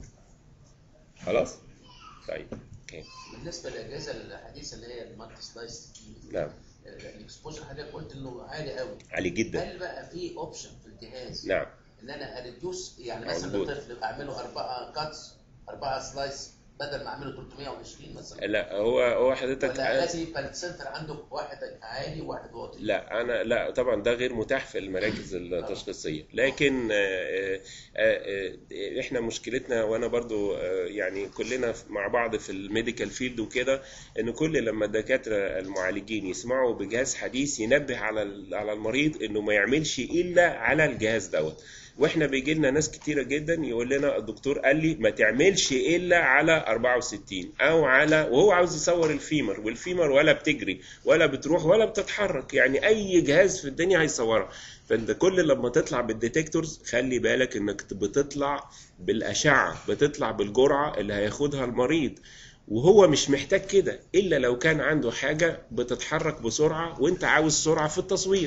خلاص طيب اوكي بالنسبه للاجهزه الحديثه اللي هي المالتي سلايس نعم الاكسبوجر حضرتك قلت انه عالي قوي عالي جدا هل بقى في اوبشن في الجهاز نعم ان انا اريديوس يعني مثلا مظبوط. للطفل اعمله اربعه كاتس اربعه سلايس بدل ما اعمله 320 مثلا لا هو هو حضرتك ولا لازم يبقى السنتر عنده واحد عالي وواحد واطي لا انا لا طبعا ده غير متاح في المراكز التشخيصيه لكن آه، آه، آه، آه، احنا مشكلتنا وانا برضو آه، يعني كلنا مع بعض في الميديكال فيلد وكده ان كل لما الدكاتره المعالجين يسمعوا بجهاز حديث ينبه على ال- على المريض انه ما يعملش الا على الجهاز دوت واحنا بيجي لنا ناس كتيره جدا يقول لنا الدكتور قال لي ما تعملش الا على 64 او على وهو عاوز يصور الفيمر والفيمر ولا بتجري ولا بتروح ولا بتتحرك يعني اي جهاز في الدنيا هيصورها فانت كل لما تطلع بالديتكتورز خلي بالك انك بتطلع بالاشعه بتطلع بالجرعه اللي هياخدها المريض وهو مش محتاج كده الا لو كان عنده حاجه بتتحرك بسرعه وانت عاوز سرعه في التصوير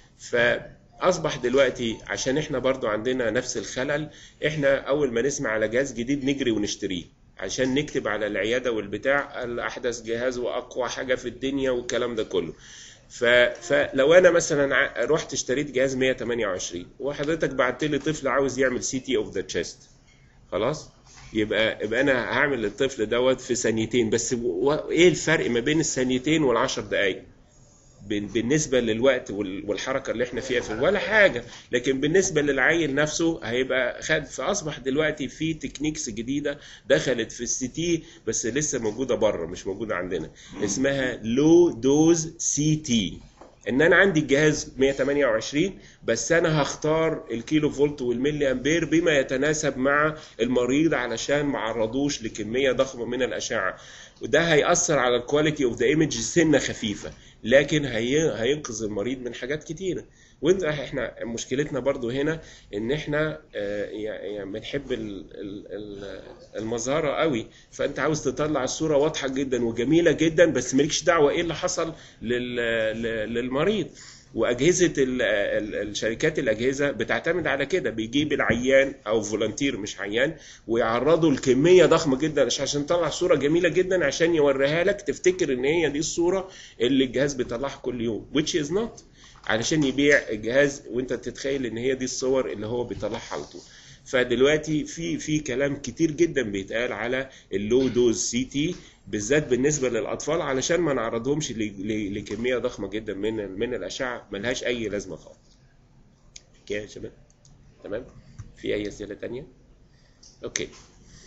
فاصبح دلوقتي عشان احنا برضو عندنا نفس الخلل احنا اول ما نسمع على جهاز جديد نجري ونشتريه عشان نكتب على العياده والبتاع الاحدث جهاز واقوى حاجه في الدنيا والكلام ده كله ف... فلو انا مثلا ع- رحت اشتريت جهاز 128 وحضرتك بعت لي طفل عاوز يعمل سي تي اوف ذا تشيست خلاص يبقى يبقى انا هعمل للطفل دوت في ثانيتين بس و... ايه الفرق ما بين الثانيتين والعشر دقايق بال- بالنسبه للوقت وال- والحركه اللي احنا فيها في ولا حاجه لكن بالنسبه للعيل نفسه هيبقى خد فاصبح دلوقتي في تكنيكس جديده دخلت في السي تي بس لسه موجوده بره مش موجوده عندنا اسمها لو دوز سي تي ان انا عندي الجهاز 128 بس انا هختار الكيلو فولت والملي امبير بما يتناسب مع المريض علشان ما عرضوش لكميه ضخمه من الاشعه وده هيأثر على الكواليتي اوف ذا ايمج سنه خفيفه لكن هي هينقذ المريض من حاجات كتيره وانت احنا مشكلتنا برضو هنا ان احنا آه، يعني بنحب ال- ال- ال- المظهره قوي فانت عاوز تطلع الصوره واضحه جدا وجميله جدا بس مالكش دعوه ايه اللي حصل لل- ل- للمريض واجهزه ال- ال- الشركات الاجهزه بتعتمد على كده بيجيب العيان او فولنتير مش عيان ويعرضوا لكميه ضخمه جدا عشان عشان يطلع صوره جميله جدا عشان يوريها لك تفتكر ان هي دي الصوره اللي الجهاز بيطلعها كل يوم which is not علشان يبيع الجهاز وانت تتخيل ان هي دي الصور اللي هو بيطلعها على طول فدلوقتي في في كلام كتير جدا بيتقال على اللو دوز سي تي بالذات بالنسبه للاطفال علشان ما نعرضهمش ل- ل- لكميه ضخمه جدا من من الاشعه ملهاش اي لازمه خالص كده يا شباب تمام في اي اسئله تانية اوكي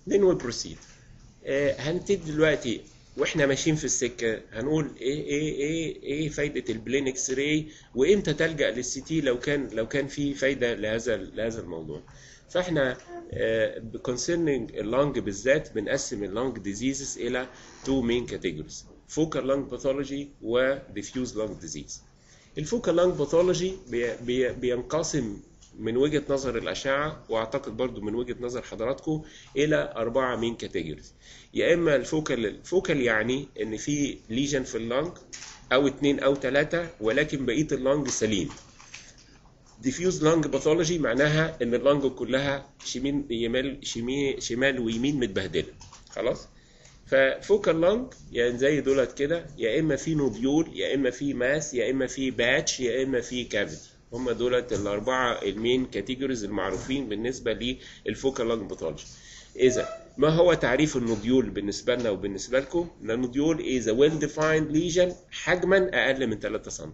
then we proceed آه، هنبتدي دلوقتي واحنا ماشيين في السكه هنقول ايه ايه ايه ايه فايده البلين اكس راي وامتى تلجا للسي تي لو كان لو كان في فايده لهذا لهذا الموضوع فاحنا كونسيرنينج اللونج بالذات بنقسم اللونج ديزيزز الى تو مين كاتيجوريز فوكال لونج باثولوجي وديفيوز لونج ديزيز الفوكال لونج باثولوجي بينقسم من وجهه نظر الاشعه واعتقد برضو من وجهه نظر حضراتكم الى اربعه مين كاتيجوريز يا اما الفوكال الفوكال يعني ان في ليجن في اللنج او اتنين او ثلاثه ولكن بقيه اللنج سليم ديفيوز لانج باثولوجي معناها ان اللانج كلها شمال يمال شمال, شمال ويمين متبهدله خلاص ففوكال لانج يعني زي دولت كده يا اما في نوديول يا اما في ماس يا اما في باتش يا اما في كافيتي هم دولت الاربعه المين كاتيجوريز المعروفين بالنسبه للفوكال لانج باثولوجي اذا ما هو تعريف النوديول بالنسبه لنا وبالنسبه لكم النوديول is a well defined lesion حجما اقل من 3 سم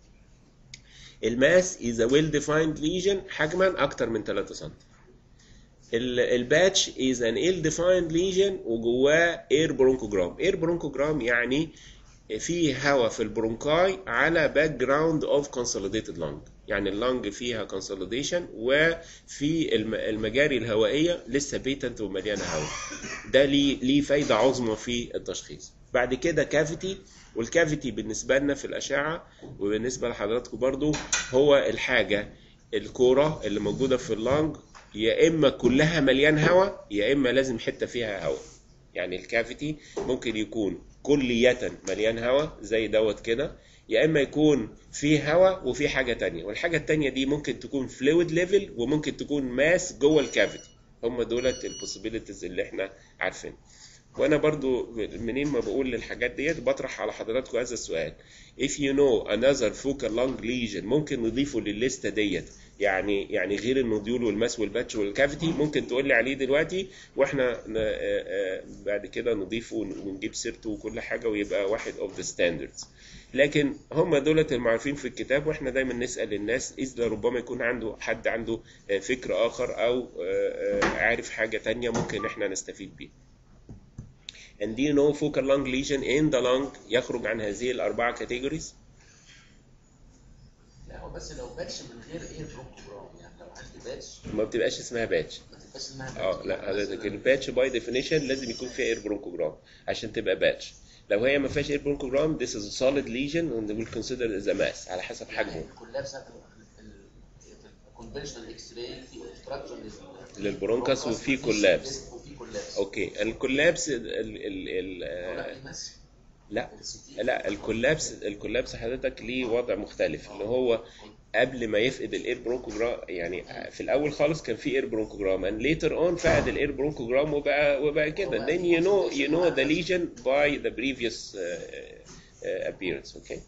الماس is a well defined lesion حجما اكتر من 3 سم الباتش is an ill defined lesion وجواه اير برونكوجرام اير برونكوجرام يعني في هواء في البرونكاي على باك جراوند اوف كونسوليديتد لانج يعني اللنج فيها كونسوليديشن وفي الم- المجاري الهوائيه لسه بيتنت ومليانه هواء ده ليه ليه فايده عظمى في التشخيص بعد كده كافيتي والكافيتي بالنسبه لنا في الاشعه وبالنسبه لحضراتكم برضو هو الحاجه الكوره اللي موجوده في اللنج يا اما كلها مليان هواء يا اما لازم حته فيها هواء يعني الكافيتي ممكن يكون كلية مليان هواء زي دوت كده يا اما يكون فيه هواء وفي حاجه تانية والحاجه التانية دي ممكن تكون فلويد ليفل وممكن تكون ماس جوه الكافيتي هم دولت البوسيبيليتيز اللي احنا عارفين وانا برضو منين ما بقول للحاجات ديت بطرح على حضراتكم هذا السؤال if you know another focal lung lesion ممكن نضيفه للليسته ديت يعني يعني غير النوديول والماس والباتش والكافيتي ممكن تقول لي عليه دلوقتي واحنا ن- آه، آه، بعد كده نضيفه ون- ونجيب سيرته وكل حاجه ويبقى واحد اوف ذا ستاندردز لكن هم دولت المعروفين في الكتاب واحنا دايما نسال الناس اذا ربما يكون عنده حد عنده آه، فكر اخر او آه، آه، عارف حاجه تانية ممكن احنا نستفيد بيها and do you know focal lung lesion in the lung يخرج عن هذه الأربعة categories لا هو بس لو باتش من غير ايه بروكوجرام يعني لو عندي باتش ما بتبقاش اسمها باتش ما تبقاش اسمها اه باتش. لا يعني حضرتك مثلاً الباتش باي ديفينيشن لازم يكون فيها اير برونكوجرام عشان تبقى باتش لو هي ما فيهاش اير برونكوجرام this is a solid lesion and will consider as a mass على حسب حجمه كلها بسبب الكونفشنال اكس راي في اوبستراكشن للبرونكاس وفي كولابس. وفي كولابس اوكي الكولابس ال ال ال لا، آه، دي بس. لا السي تي. لا الكولابس الكولابس حضرتك ليه وضع مختلف اللي هو قبل ما يفقد الاير برونكوجرام يعني في الاول خالص كان في اير برونكوجرام and later on فقد الاير برونكوجرام وبقى وبقى كده then you know you know the lesion by the previous uh, uh, appearance okay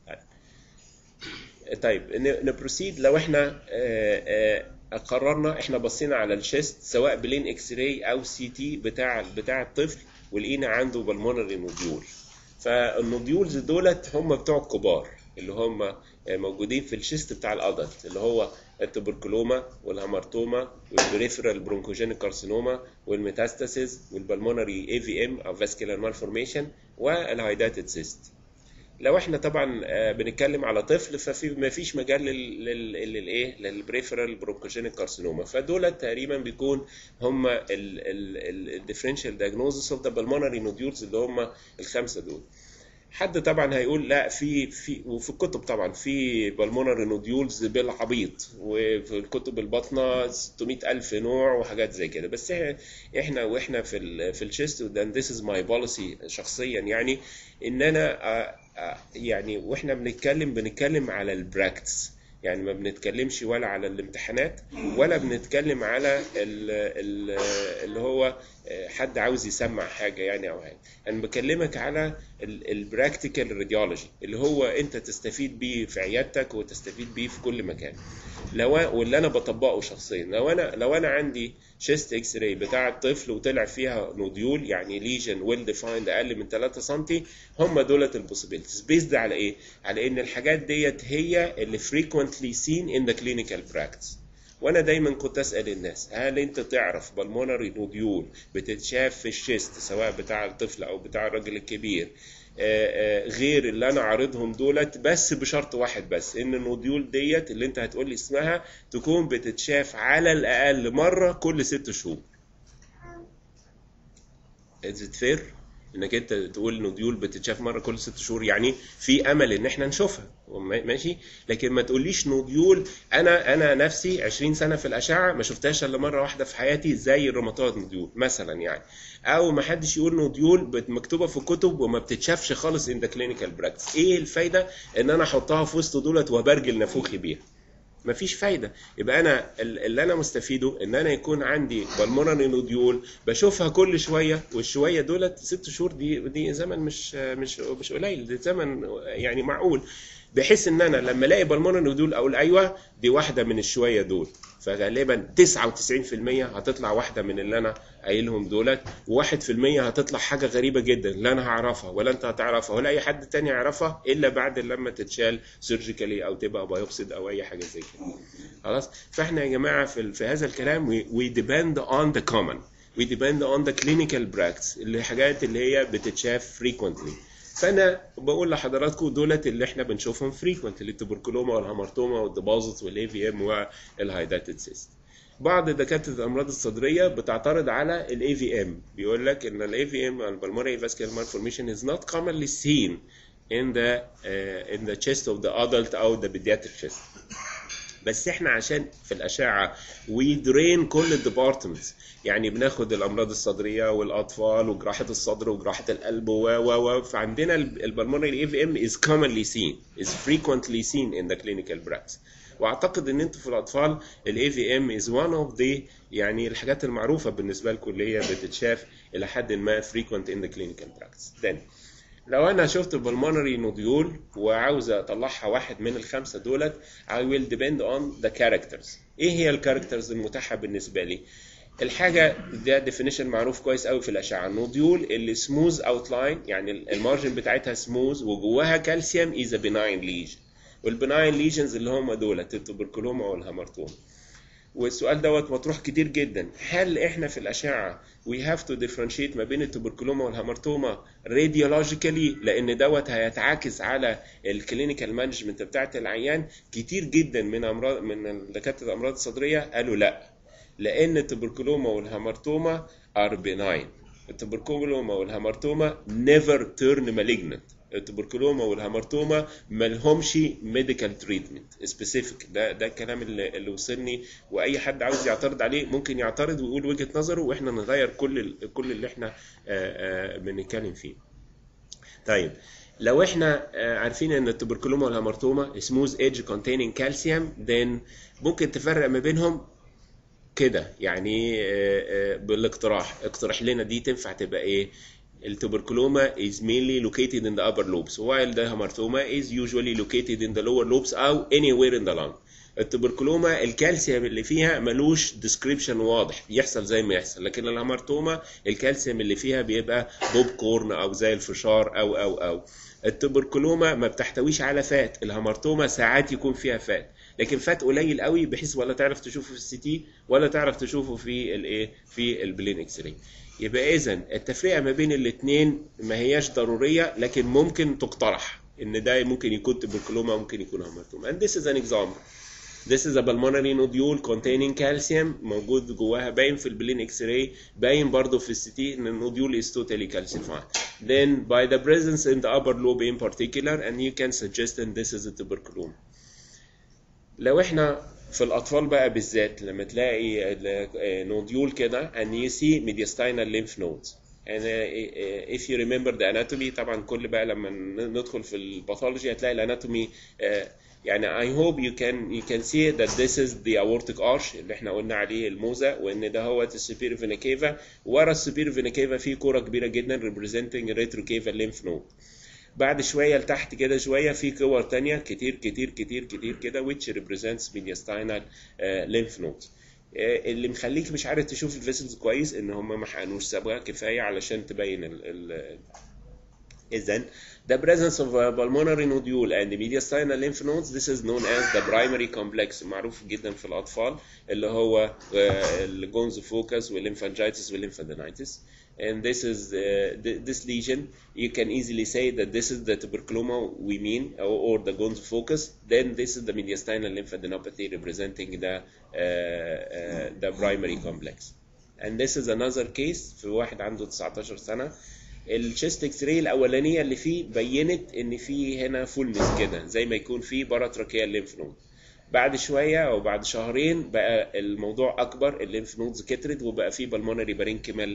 طيب نبروسيد لو احنا آه، آه، قررنا احنا بصينا على الشيست سواء بلين اكس راي او سي تي بتاع بتاع الطفل ولقينا عنده بالمونري نوديول فالنوديولز دولت هم بتوع الكبار اللي هم موجودين في الشيست بتاع الادلت اللي هو التبركلوما والهامارتوما والبريفرال برونكوجينيك كارسينوما والميتاستاسيز والبلمونري اي في ام او فاسكولار مالفورميشن والهايداتد سيست لو احنا طبعا آه، بنتكلم على طفل ففي ما فيش مجال لل- لل- للايه للبريفرال برونكوجينيك كارسينوما فدول تقريبا بيكون هم الديفرنشال دايجنوزس اوف ذا بالمونري نوديولز اللي هم الخمسه دول حد طبعا هيقول لا في في وفي الكتب طبعا في بالمونري نوديولز بالعبيط وفي الكتب الباطنه 600 الف نوع وحاجات زي كده بس إحنا- احنا واحنا في ال في الشيست وده this is my policy شخصيا يعني ان انا آه، آه، يعني واحنا بنتكلم بنتكلم على البراكتس يعني ما بنتكلمش ولا على الامتحانات ولا بنتكلم على ال ال اللي هو آه، حد عاوز يسمع حاجه يعني او حاجه انا بكلمك على البراكتيكال راديولوجي اللي هو انت تستفيد بيه في عيادتك وتستفيد بيه في كل مكان لو واللي انا بطبقه شخصيا لو انا لو انا عندي شيست اكس راي بتاع الطفل وطلع فيها نوديول يعني ليجن ويل ديفايند اقل من 3 سم هم دولت البوسيبيلتيز بيزد على ايه على ان الحاجات ديت هي اللي frequently seen in the clinical practice وانا دايما كنت اسال الناس هل انت تعرف بالمونري نوديول بتتشاف في الشيست سواء بتاع الطفل او بتاع الراجل الكبير آه، آه، غير اللي انا عارضهم دولت بس بشرط واحد بس ان النوديول ديت اللي انت هتقول لي اسمها تكون بتتشاف على الاقل مره كل ست شهور از ات فير انك انت تقول نوديول بتتشاف مره كل ست شهور يعني في امل ان احنا نشوفها وما- ماشي لكن ما تقوليش نوديول انا انا نفسي 20 سنه في الاشعه ما شفتهاش الا مره واحده في حياتي زي الروماتويد نوديول مثلا يعني او ما حدش يقول نوديول بت- مكتوبه في كتب وما بتتشافش خالص ان ذا كلينيكال براكتس ايه الفايده ان انا احطها في وسط دولت وبرجل نافوخي بيها مفيش فايده يبقى انا ال- اللي انا مستفيده ان انا يكون عندي بالمونري نوديول بشوفها كل شويه والشويه دولت ست شهور دي دي زمن مش مش مش قليل ده زمن يعني معقول بحيث ان انا لما الاقي بالمونري نوديول اقول ايوه دي واحده من الشويه دول فغالبا 99% هتطلع واحده من اللي انا قايلهم دولت و1% هتطلع حاجه غريبه جدا لا انا هعرفها ولا انت هتعرفها ولا اي حد تاني يعرفها الا بعد لما تتشال سيرجيكالي او تبقى بايوبسيد او اي حاجه زي كده خلاص فاحنا يا جماعه في, في هذا الكلام we, we depend on the common we depend on the clinical practice اللي الحاجات اللي هي بتتشاف frequently فانا بقول لحضراتكم دولت اللي احنا بنشوفهم frequently التبركلوما والهامرتوما والديبوزيت والاي في ام والهايداتد سيست بعض دكاتره الامراض الصدريه بتعترض على الاي في ام بيقول لك ان الاي في ام البلمونري فاسكولار malformation is not commonly seen in the uh, in the chest of the adult او the pediatric chest بس احنا عشان في الاشعه وي درين كل الديبارتمنتس يعني بناخد الامراض الصدريه والاطفال وجراحه الصدر وجراحه القلب و و و فعندنا البلمونري اي في ام is commonly seen is frequently seen in the clinical practice واعتقد ان انتوا في الاطفال الاي في ام is one of the يعني الحاجات المعروفه بالنسبه لكم اللي هي بتتشاف الى حد ما frequent in the clinical practice تاني لو انا شفت بالمونري نوديول وعاوز اطلعها واحد من الخمسه دولت I will depend on the characters ايه هي الكاركترز المتاحه بالنسبه لي الحاجه ده ديفينيشن معروف كويس قوي في الاشعه النوديول اللي سموز اوتلاين يعني المارجن بتاعتها سموز وجواها كالسيوم از بناين ليجن والبناين ليجنز اللي هم دولت التوبركلوما والهامرتوما والسؤال دوت مطروح كتير جدا هل احنا في الاشعه we have to differentiate ما بين التوبركلوما والهامرتوما radiologically لان دوت هيتعاكس على الكلينيكال مانجمنت بتاعت العيان كتير جدا من امراض من دكاتره الامراض الصدريه قالوا لا لان التوبركلوما والهامرتوما are benign التوبركلوما والهامرتوما never turn malignant التوبركلوما والهامرتوما مالهمش ميديكال تريتمنت سبيسيفيك ده ده الكلام اللي, اللي وصلني واي حد عاوز يعترض عليه ممكن يعترض ويقول وجهه نظره واحنا نغير كل ال- كل اللي احنا آه، آه، بنتكلم فيه. طيب لو احنا آه، عارفين ان التوبركلوما والهامرتوما سموث ايدج كونتيننج كالسيوم then ممكن تفرق ما بينهم كده يعني آه، آه، بالاقتراح اقترح لنا دي تنفع تبقى ايه التوبركلوما is mainly located in the upper lobes while the hamartoma is usually located in the lower lobes أو anywhere in the lung التوبركلوما الكالسيوم اللي فيها ملوش ديسكريبشن واضح بيحصل زي ما يحصل لكن الهامرتوما الكالسيوم اللي فيها بيبقى بوب كورن او زي الفشار او او او التوبركلوما ما بتحتويش على فات الهامرتوما ساعات يكون فيها فات لكن فات قليل قوي بحيث ولا تعرف تشوفه في السي تي ولا تعرف تشوفه في الايه في البلين اكس راي يبقى اذا التفرقه ما بين الاثنين ما هياش ضروريه لكن ممكن تقترح ان ده ممكن يكون تبركلوما ممكن يكون هامرتوما and this is an example This is a pulmonary nodule containing calcium موجود جواها باين في البلين اكس راي باين برضه في السي تي ان النوديول is totally calcified. Then by the presence in the upper lobe in particular and you can suggest that this is a tuberculoma. لو احنا في الاطفال بقى بالذات لما تلاقي نوديول كده and you see mediastinal lymph nodes and uh, if you remember the anatomy طبعا كل بقى لما ندخل في الباثولوجي هتلاقي الاناتومي uh, يعني I hope you can you can see that this is the aortic arch اللي احنا قلنا عليه الموزة وان ده هو السوبير فينا كيفا ورا السوبير فينا كيفا في كرة كبيرة جدا representing retrocava lymph node بعد شويه لتحت كده شويه في كور تانية كتير كتير كتير كتير كده which represents mediastinal uh, lymph nodes اللي مخليك مش عارف تشوف الفيسلز كويس ان هم ما حقنوش صبغه كفايه علشان تبين ال ال إذن the presence of a pulmonary nodule and mediastinal lymph nodes this is known as the primary complex معروف جدا في الأطفال اللي هو الجونز فوكس والليمفانجيتس والليمفادينيتس and this is uh, th- this lesion you can easily say that this is the tuberculoma we mean or, or the Gons focus then this is the mediastinal lymphadenopathy representing the uh, uh, the primary complex and this is another case في واحد عنده 19 سنة الشيست اكس راي الاولانيه اللي فيه بينت ان في هنا فولنس كده زي ما يكون في باراتراكيال ليمف نود بعد شويه او بعد شهرين بقى الموضوع اكبر الليمف نودز كترت وبقى في بالمونري بارينكيمال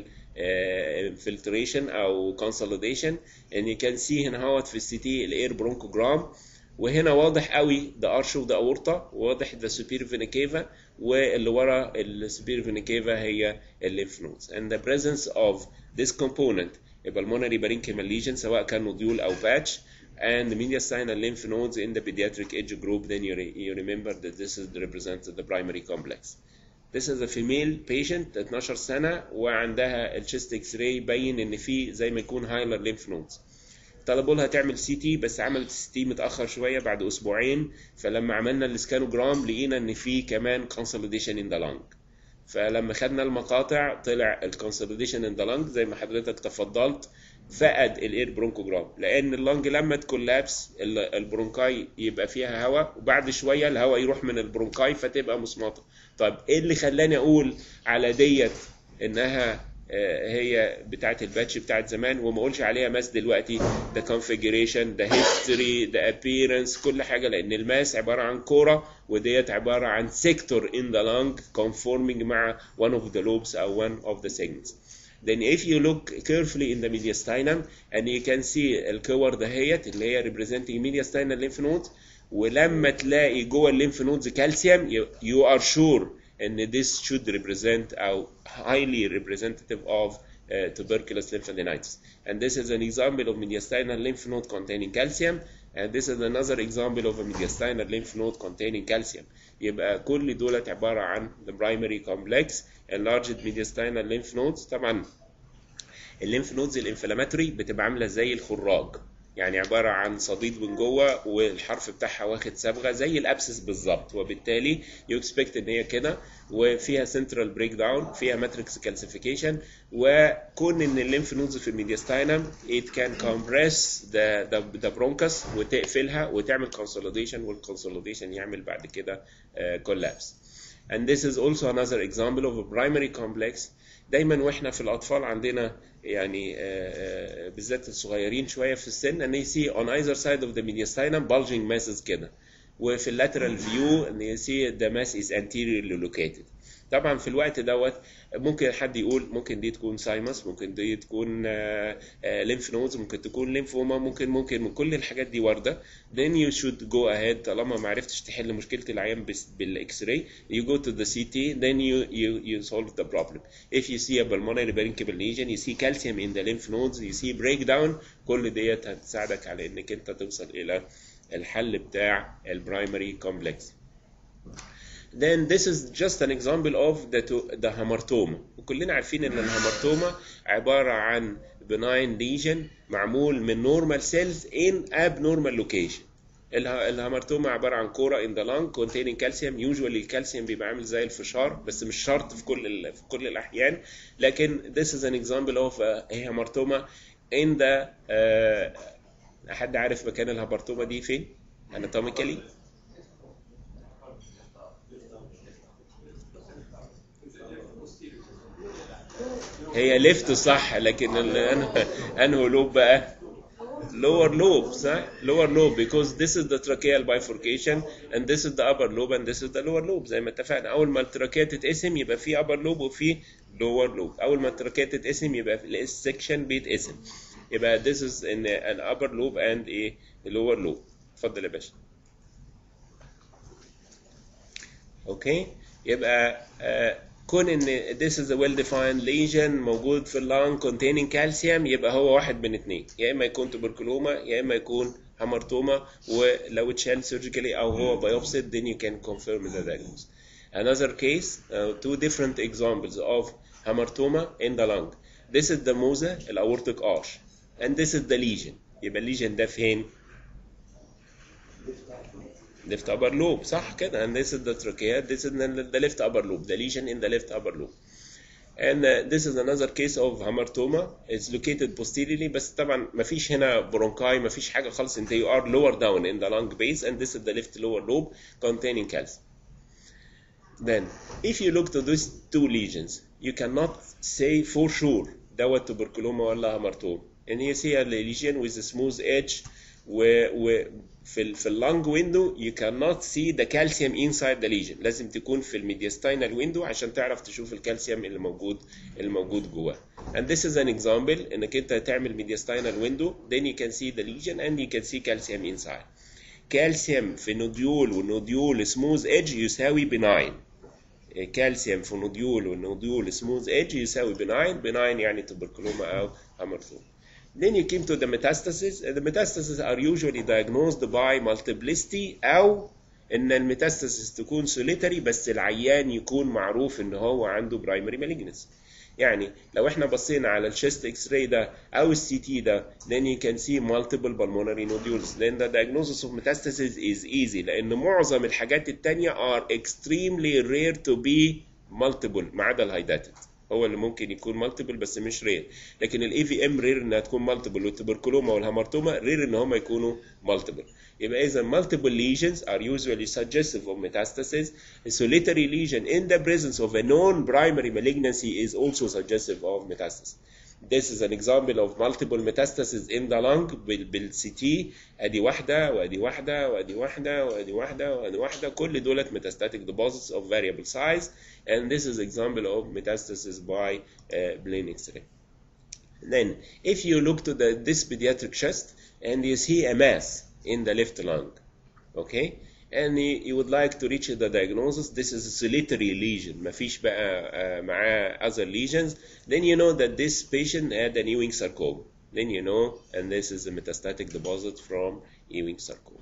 انفلتريشن او كونسوليديشن ان يو كان سي هنا هوت في السي تي الاير برونكوجرام وهنا واضح قوي ده ارش وده اورطه واضح ده سوبير فينا كيفا واللي ورا السوبير فينا كيفا هي الليمف نودز and the presence of this component a pulmonary parenchymal lesion سواء كان نوديول او باتش and the mediastinal lymph nodes in the pediatric age group then you, re you remember that this is represents the primary complex This is a female patient 12 سنة وعندها الشيست اكس راي يبين ان في زي ما يكون هايلر ليمف نودز طلبوا لها تعمل سي تي بس عملت سي تي متاخر شويه بعد اسبوعين فلما عملنا السكانوجرام لقينا ان في كمان كونسوليديشن ان ذا لانج فلما خدنا المقاطع طلع الكونسوليديشن ان ذا لانج زي ما حضرتك تفضلت فقد الاير برونكوجرام لان اللنج لما تكولابس البرونكاي يبقى فيها هواء وبعد شويه الهواء يروح من البرونكاي فتبقى مصمطه طب ايه اللي خلاني اقول على ديت انها هي بتاعت الباتش بتاعت زمان وما اقولش عليها ماس دلوقتي ده configuration ده history ده appearance كل حاجه لان الماس عباره عن كوره وديت عباره عن sector in the lung conforming مع one of the lobes او one of the segments then if you look carefully in the mediastinum and you can see الكور دهيت اللي هي representing mediastinal lymph nodes ولما تلاقي جوه الليمف نودز كالسيوم you are sure ان this should represent او highly representative of uh, tuberculous lymphadenitis and this is an example of mediastinal lymph node containing calcium and this is another example of a mediastinal lymph node containing calcium يبقى كل دولت عبارة عن the primary complex enlarged mediastinal lymph nodes طبعا الليمف نودز الانفلاماتوري بتبقى عاملة زي الخراج يعني عبارة عن صديد من جوه والحرف بتاعها واخد صبغة زي الابسس بالظبط وبالتالي يو اكسبكت ان هي كده وفيها سنترال بريك داون فيها ماتريكس كالسيفيكيشن وكون ان الليمف نودز في الميدياستاينم it can compress the, the, the bronchus وتقفلها وتعمل consolidation والconsolidation يعمل بعد كده uh, collapse and this is also another example of a primary complex دايما واحنا في الاطفال عندنا يعني بالذات الصغيرين شويه في السن ان يسي on either side of the mediastinum bulging masses كده وفي اللاترال فيو ان يسي the mass is anteriorly located طبعا في الوقت دوت ممكن حد يقول ممكن دي تكون سايمس ممكن دي تكون ليمف نودز ممكن تكون ليمفوما ممكن ممكن من كل الحاجات دي وارده then you should go ahead طالما ما عرفتش تحل مشكله العيان بالاكس راي you go to the CT then you you you solve the problem if you see a pulmonary parenchymal lesion you see calcium in the lymph nodes you see breakdown كل ديت هتساعدك على انك انت توصل الى الحل بتاع البرايمري كومبلكس then this is just an example of the, the hamartoma وكلنا عارفين ان الهامرتوما عبارة عن benign lesion معمول من normal cells in abnormal location الهامرتوما عبارة عن كورة in the lung containing calcium usually الكالسيوم بيبقى عامل زي الفشار بس مش شرط في كل في كل الأحيان لكن this is an example of a hamartoma in the uh, حد عارف مكان الهامرتوما دي فين؟ anatomically هي ليفت صح لكن انه لوب بقى lower lobe صح lower lobe because this is the tracheal bifurcation and this is the upper lobe and this is the lower lobe زي ما اتفقنا اول ما التراكيه تتقسم يبقى في upper lobe وفي lower lobe اول ما التراكيه تتقسم يبقى في السكشن بيتقسم يبقى this is in an upper lobe and a lower lobe اتفضل يا باشا اوكي يبقى uh, كون ان this is a well defined lesion موجود في اللانج containing calcium يبقى هو واحد من اتنين يا اما يكون تبركلوما يا اما يكون هامرتوما ولو اتشال surgically او هو biopsied then you can confirm the diagnosis. Another case uh, two different examples of hamartoma in the lung. This is the musa, aortic arch and this is the lesion. يبقى الليجن ده فين left upper lobe صح كده and this is the trachea this is the the left upper lobe the lesion in the left upper lobe and uh, this is another case of hamartoma it's located posteriorly بس طبعا ما فيش هنا برونكاي ما فيش حاجه خالص انت you are lower down in the lung base and this is the left lower lobe containing calcium then if you look to these two lesions you cannot say for sure دوت tuberculoma ولا hamartoma and you see a lesion with a smooth edge و, و في ال في اللانج ويندو you cannot see the calcium inside the lesion لازم تكون في الميدياستاينال ويندو عشان تعرف تشوف الكالسيوم اللي موجود اللي موجود جواه and this is an example انك انت تعمل mediastinal window then you can see the lesion and you can see calcium inside كالسيوم في نوديول والنوديول سموث ايدج يساوي بناين كالسيوم في نوديول والنوديول سموث ايدج يساوي بناين بناين يعني تبركلوما او هامرثوما Then you came to the metastasis. The metastases are usually diagnosed by multiplicity أو إن الميتاستاسيس تكون solitary بس العيان يكون معروف إن هو عنده primary malignancy. يعني لو احنا بصينا على الشيست اكس راي ده او السي تي ده then you can see multiple pulmonary nodules then the diagnosis of metastasis is easy لان معظم الحاجات التانية are extremely rare to be multiple ما عدا الهايداتد هو اللي ممكن يكون مالتيبل بس مش رير لكن الاي في ام رير انها تكون مالتيبل والتبركلوما والهامارتوما رير ان هم يكونوا مالتيبل يبقى اذا multiple lesions are usually suggestive of metastasis a solitary lesion in the presence of a known primary malignancy is also suggestive of metastasis This is an example of multiple metastases in the lung بالسي تي ادي واحده وادي واحده وادي واحده وادي واحده وادي واحده كل دولت metastatic deposits of variable size and this is example of metastasis by uh, plain X-ray. Then if you look to the this pediatric chest and you see a mass in the left lung, okay, and you, you would like to reach the diagnosis, this is a solitary lesion, مفيش بقى uh, معاه other lesions, then you know that this patient had an Ewing sarcoma. Then you know, and this is a metastatic deposit from Ewing sarcoma.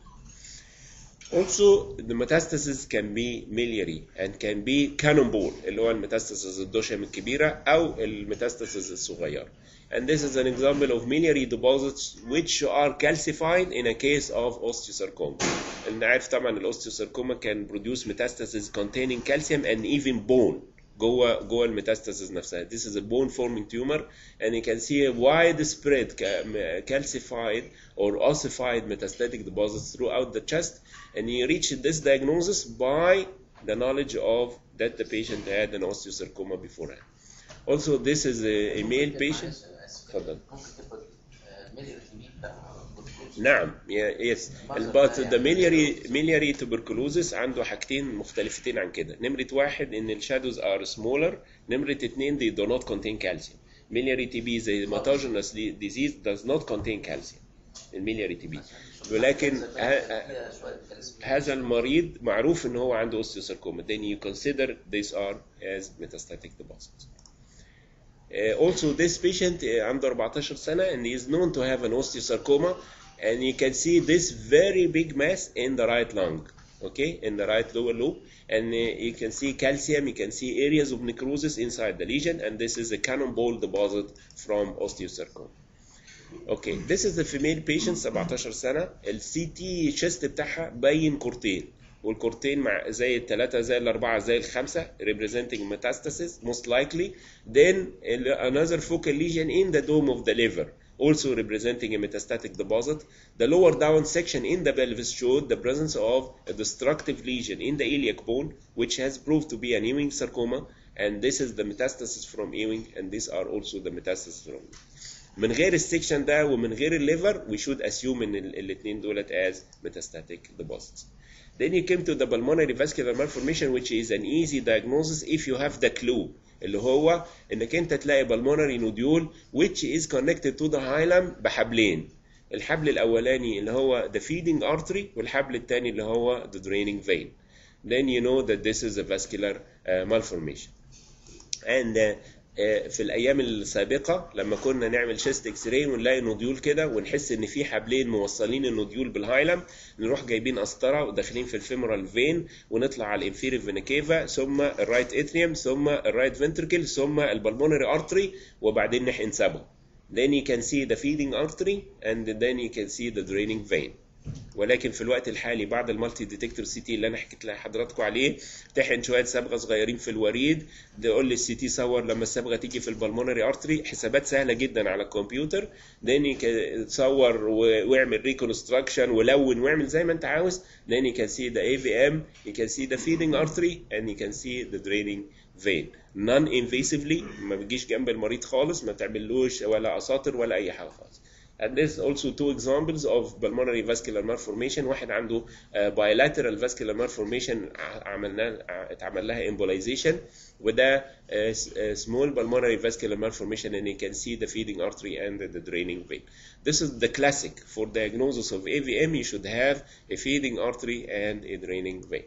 Also, the metastasis can be miliary and can be cannonball اللي هو الميتاستاسيس الدوشم الكبيرة أو الميتاستاسيس الصغيرة. And this is an example of miliary deposits which are calcified in a case of osteosarcoma. نعرف طبعا الاوستيوساركوما can produce metastasis containing calcium and even bone جوه جوه الميتاستاسيس نفسها. This is a bone forming tumor and you can see a widespread calcified or ossified metastatic deposits throughout the chest and you reach this diagnosis by the knowledge of that the patient had an osteosarcoma beforehand. Also this is a, a male patient. اتفضل. ممكن تبقى مليون كبير بتاع نعم يس but the miliary miliary tuberculosis عنده حاجتين مختلفتين عن كده نمرة واحد ان الشادوز are smaller نمرة اتنين they do not contain calcium miliary TB زي matogenous disease does not contain calcium الميلياري تي بي ولكن ه- هذا المريض معروف ان هو عنده osteosarcoma then you consider these are as metastatic deposits Uh, also this patient uh, عنده 14 سنة and he is known to have an osteosarcoma and you can see this very big mass in the right lung okay in the right lower lobe and uh, you can see calcium you can see areas of necrosis inside the lesion and this is a cannonball deposit from osteosarcoma okay this is the female patient 17 سنة السي تي chest بتاعها باين كورتين والكورتين مع زي الثلاثة زي الأربعة زي الخمسة representing metastasis most likely then another focal lesion in the dome of the liver also representing a metastatic deposit. The lower down section in the pelvis showed the presence of a destructive lesion in the iliac bone which has proved to be an Ewing sarcoma and this is the metastasis from Ewing and these are also the metastasis from من غير السكشن ده ومن غير الليفر we should assume ان الاثنين دولت as metastatic deposits. Then you came to the pulmonary vascular malformation which is an easy diagnosis if you have the clue اللي هو انك انت تلاقي pulmonary nodule which is connected to the hilum بحبلين الحبل الاولاني اللي هو the feeding artery والحبل الثاني اللي هو the draining vein then you know that this is a vascular uh, malformation and uh, في الايام السابقه لما كنا نعمل شيست اكس راي ونلاقي نوديول كده ونحس ان في حبلين موصلين النوديول بالهايلم نروح جايبين قسطره وداخلين في الفيمورال فين ونطلع على الانفيريور فينا كيفا ثم الرايت اتريوم ثم الرايت فنتركل ثم البلمونري ارتري وبعدين نحقن سابه then you can see the feeding artery and then you can see the draining vein ولكن في الوقت الحالي بعد المالتي ديتكتور سي تي اللي انا حكيت لحضراتكم عليه تحقن شويه صبغه صغيرين في الوريد تقول لي السي تي صور لما الصبغه تيجي في البلمونري ارتري حسابات سهله جدا على الكمبيوتر then you can تصور و- واعمل ريكونستراكشن ولون واعمل زي ما انت عاوز then you can see the AVM you can see the feeding artery and you can see the draining vein non invasively ما بتجيش جنب المريض خالص ما تعملوش ولا اساطر ولا اي حاجه خالص And there's also two examples of pulmonary vascular malformation واحد عنده uh, bilateral vascular malformation ع- عملنا ع- اتعمل لها embolization وده uh, s- uh, small pulmonary vascular malformation and you can see the feeding artery and the draining vein. This is the classic for diagnosis of AVM you should have a feeding artery and a draining vein.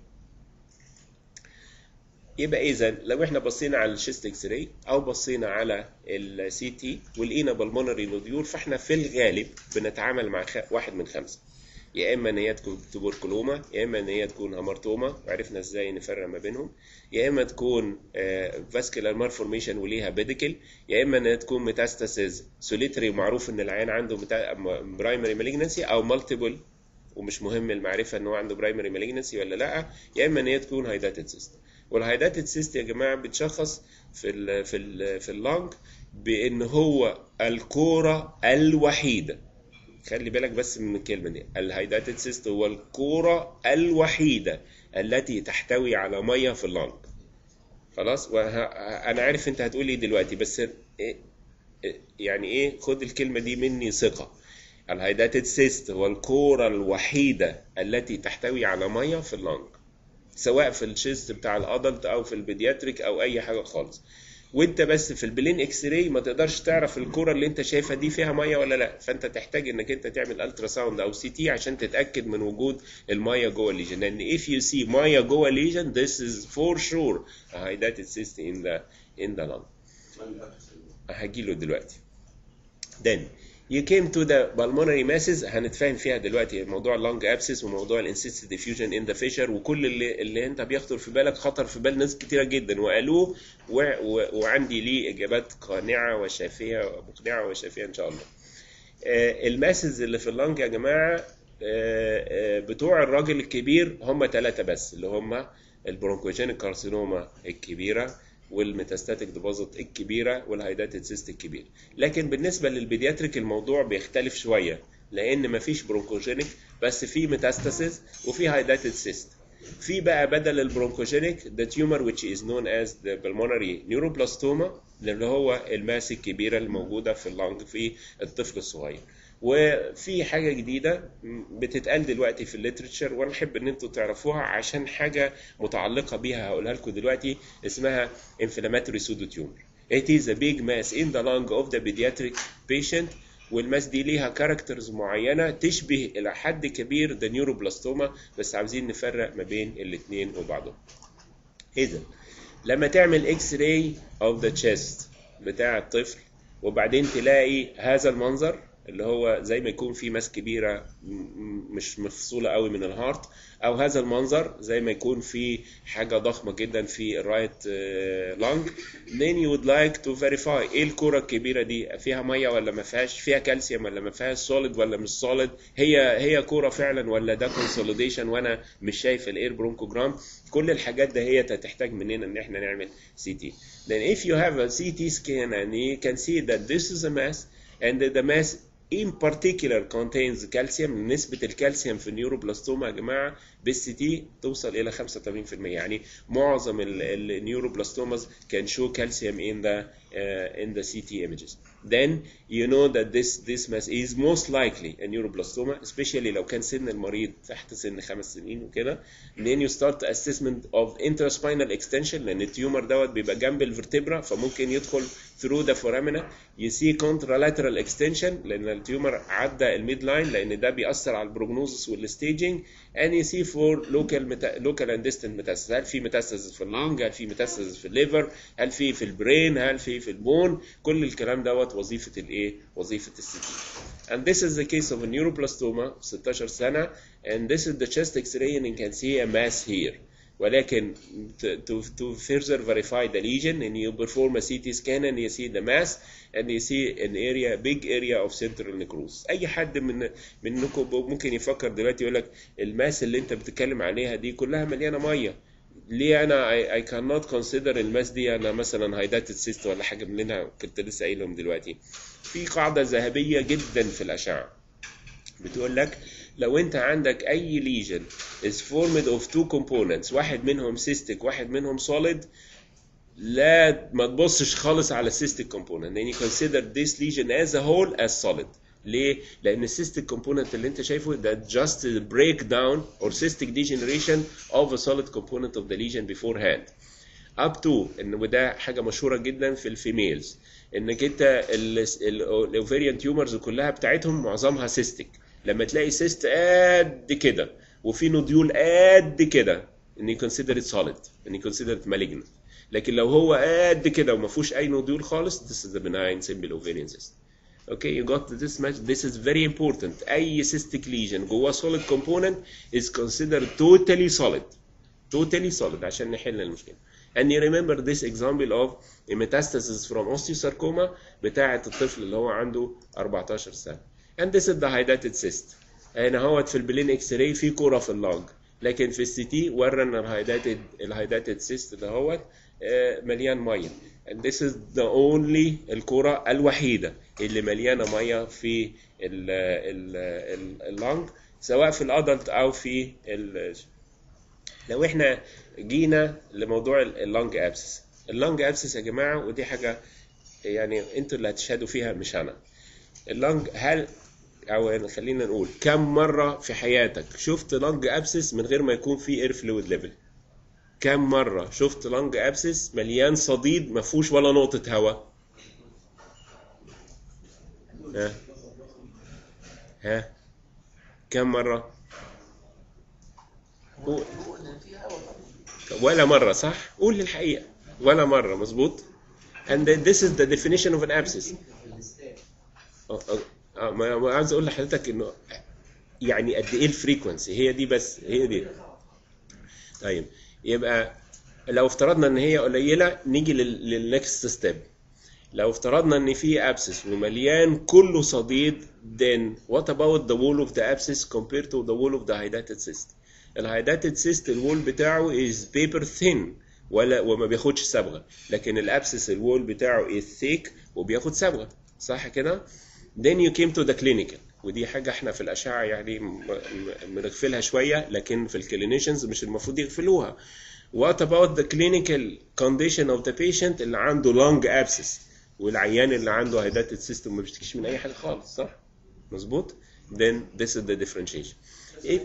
يبقى اذا لو احنا بصينا على الشيست اكس راي او بصينا على السي تي ولقينا بالمونري نوديول فاحنا في الغالب بنتعامل مع خ... واحد من خمسه يا اما ان هي تكون تبركلوما يا اما ان هي تكون هامارتوما وعرفنا ازاي نفرق ما بينهم يا اما تكون فاسكولار مالفورميشن وليها بيديكل يا اما ان هي تكون ميتاستاسيز سوليتري معروف ان العيان عنده برايمري مالجنسي او مالتيبل ومش مهم المعرفه ان هو عنده برايمري مالجنسي ولا لا يا اما ان هي تكون هايداتد سيست والهايداتد سيست يا جماعه بتشخص في ال في ال في اللنج بان هو الكوره الوحيده خلي بالك بس من الكلمه دي الهايداتد سيست هو الكوره الوحيده التي تحتوي على ميه في اللنج خلاص وه... انا عارف انت هتقولي دلوقتي بس إيه... يعني ايه خد الكلمه دي مني ثقه الهايداتد سيست هو الكوره الوحيده التي تحتوي على ميه في اللنج سواء في الشيست بتاع الادلت او في البيدياتريك او اي حاجه خالص وانت بس في البلين اكس راي ما تقدرش تعرف الكوره اللي انت شايفها دي فيها ميه ولا لا فانت تحتاج انك انت تعمل الترا ساوند او سي تي عشان تتاكد من وجود الميه جوه الليجن لان if you see ميه جوه الليجن this is for sure a hydatid cyst in the in the lung هجيله دلوقتي then you came to the pulmonary masses هنتفاهم فيها دلوقتي موضوع اللونج ابسس وموضوع الانسيست ديفيوجن ان ذا فيشر وكل اللي, اللي انت بيخطر في بالك خطر في بال ناس كتيره جدا وقالوه و... و... وعندي ليه اجابات قانعه وشافيه ومقنعه وشافيه ان شاء الله. آه الماسز اللي في اللونج يا جماعه آه آه بتوع الراجل الكبير هم ثلاثه بس اللي هم البرونكوجينيك كارسينوما الكبيره والميتاستاتيك ديبوزيت الكبيره والهايداتد سيست الكبير لكن بالنسبه للبيدياتريك الموضوع بيختلف شويه لان مفيش برونكوجينيك بس في ميتاستاسيس وفي هايداتد سيست في بقى بدل البرونكوجينيك the tumor which is known as the pulmonary neuroblastoma اللي هو الماس الكبيره الموجوده في اللنج في الطفل الصغير وفي حاجه جديده بتتقال دلوقتي في الليترشر وانا احب ان انتوا تعرفوها عشان حاجه متعلقه بيها هقولها لكم دلوقتي اسمها inflammatory pseudotumor it is a big mass in the lung of the pediatric patient والماس دي ليها كاركترز معينه تشبه الى حد كبير ده نيوروبلاستوما بس عاوزين نفرق ما بين الاثنين وبعضهم اذا لما تعمل اكس راي اوف ذا تشيست بتاع الطفل وبعدين تلاقي هذا المنظر اللي هو زي ما يكون في ماس كبيره مش مفصوله قوي من الهارت او هذا المنظر زي ما يكون في حاجه ضخمه جدا في الرايت لانج then you would like to verify ايه الكره الكبيره دي فيها ميه ولا ما فيهاش فيها كالسيوم ولا ما فيهاش سوليد ولا مش سوليد هي هي كوره فعلا ولا ده كونسوليديشن وانا مش شايف الاير برونكوجرام كل الحاجات ده هي تحتاج مننا ان احنا نعمل سي تي then if you have a CT scan and you can see that this is a mass and the mass in particular contains calcium نسبة الكالسيوم في النيوروبلاستوما يا جماعة بالسي تي توصل إلى 85% يعني معظم النيوروبلاستوماز can show calcium in the uh, in the CT images. Then you know that this this mass is most likely a neuroblastoma especially لو كان سن المريض تحت سن خمس سنين وكده. Then you start assessment of intraspinal extension لأن التيومر دوت بيبقى جنب الفرتبرا فممكن يدخل through the foramina. You see contralateral extension لأن التيومر عدى الميد لاين لأن ده بيأثر على البروجنوزس والستaging and you see for local meta local and distant metastasis هل في metastasis في اللنج هل في metastasis في الليفر هل في في البرين هل في في البون كل الكلام دوت وظيفه الايه وظيفه السي تي and this is the case of a neuroblastoma 16 سنه and this is the chest x-ray and you can see a mass here ولكن to, to, to further verify the lesion and you perform a CT scan and you see the mass and you see an area big area of central necrosis اي حد من منكم ممكن يفكر دلوقتي يقول لك الماس اللي انت بتتكلم عليها دي كلها مليانه ميه ليه انا I, I cannot consider الماس دي انا مثلا هايداتد سيست ولا حاجه من اللي انا كنت لسه قايلهم دلوقتي في قاعده ذهبيه جدا في الاشعه بتقول لك لو انت عندك اي ليجن is formed of two components واحد منهم cystic واحد منهم solid لا ما تبصش خالص على cystic component then you consider this lesion as a whole as solid ليه؟ لأن السيستيك كومبوننت اللي أنت شايفه ده just a breakdown or cystic degeneration of a solid component of the lesion beforehand. up to ان وده حاجه مشهوره جدا في الفيميلز انك انت الاوفيريان تيومرز كلها بتاعتهم معظمها سيستيك لما تلاقي سيست قد كده وفي نوديول قد كده ان you consider it solid ان you consider it malignant لكن لو هو قد كده وما فيهوش اي نوديول خالص this is a benign simple ovarian cyst Okay, you got this much. This is very important. أي cystic lesion جواه solid component is considered totally solid. Totally solid عشان نحل المشكلة. And you remember this example of a metastasis from osteosarcoma بتاعة الطفل اللي هو عنده 14 سنة. And this is the hydatid cyst. هنا هوت في البلين اكس راي في كرة في اللنج. لكن في السي تي ورى ان الهايداتد الهايداتد سيست ده هوت آه، مليان ميه and this is the only الكرة الوحيدة اللي مليانة ميه في ال ال ال اللنج سواء في الادلت او في ال لو احنا جينا لموضوع اللنج ابسس اللنج ابسس يا جماعه ودي حاجه يعني انتوا اللي هتشهدوا فيها مش انا اللنج هل او خلينا نقول كم مره في حياتك شفت لنج ابسس من غير ما يكون في اير فلويد ليفل كم مره شفت لنج ابسس مليان صديد ما فيهوش ولا نقطه هواء ها ها كم مره قول. ولا مرة صح؟ قول الحقيقة ولا مرة مظبوط؟ and then this is the definition of an abscess اه اه اه ما ما عايز اقول لحضرتك انه يعني قد ايه الفريكونسي هي دي بس هي دي طيب يبقى لو افترضنا ان هي قليله نيجي للنكست ستيب لو افترضنا ان في ابسس ومليان كله صديد then what about the wall of the abscess compared to the wall of the hydatid cyst الهايداتد سيست الوول بتاعه is paper thin ولا وما بياخدش صبغه لكن الابسس الوول بتاعه is thick وبياخد صبغه صح كده then you came to the clinical ودي حاجه احنا في الاشعه يعني م- م- بنغفلها شويه لكن في الكلينيشنز مش المفروض يغفلوها what about the clinical condition of the patient اللي عنده long abscess والعيان اللي عنده هايداتد سيستم ما بيشتكيش من اي حاجه خالص صح مظبوط then this is the differentiation if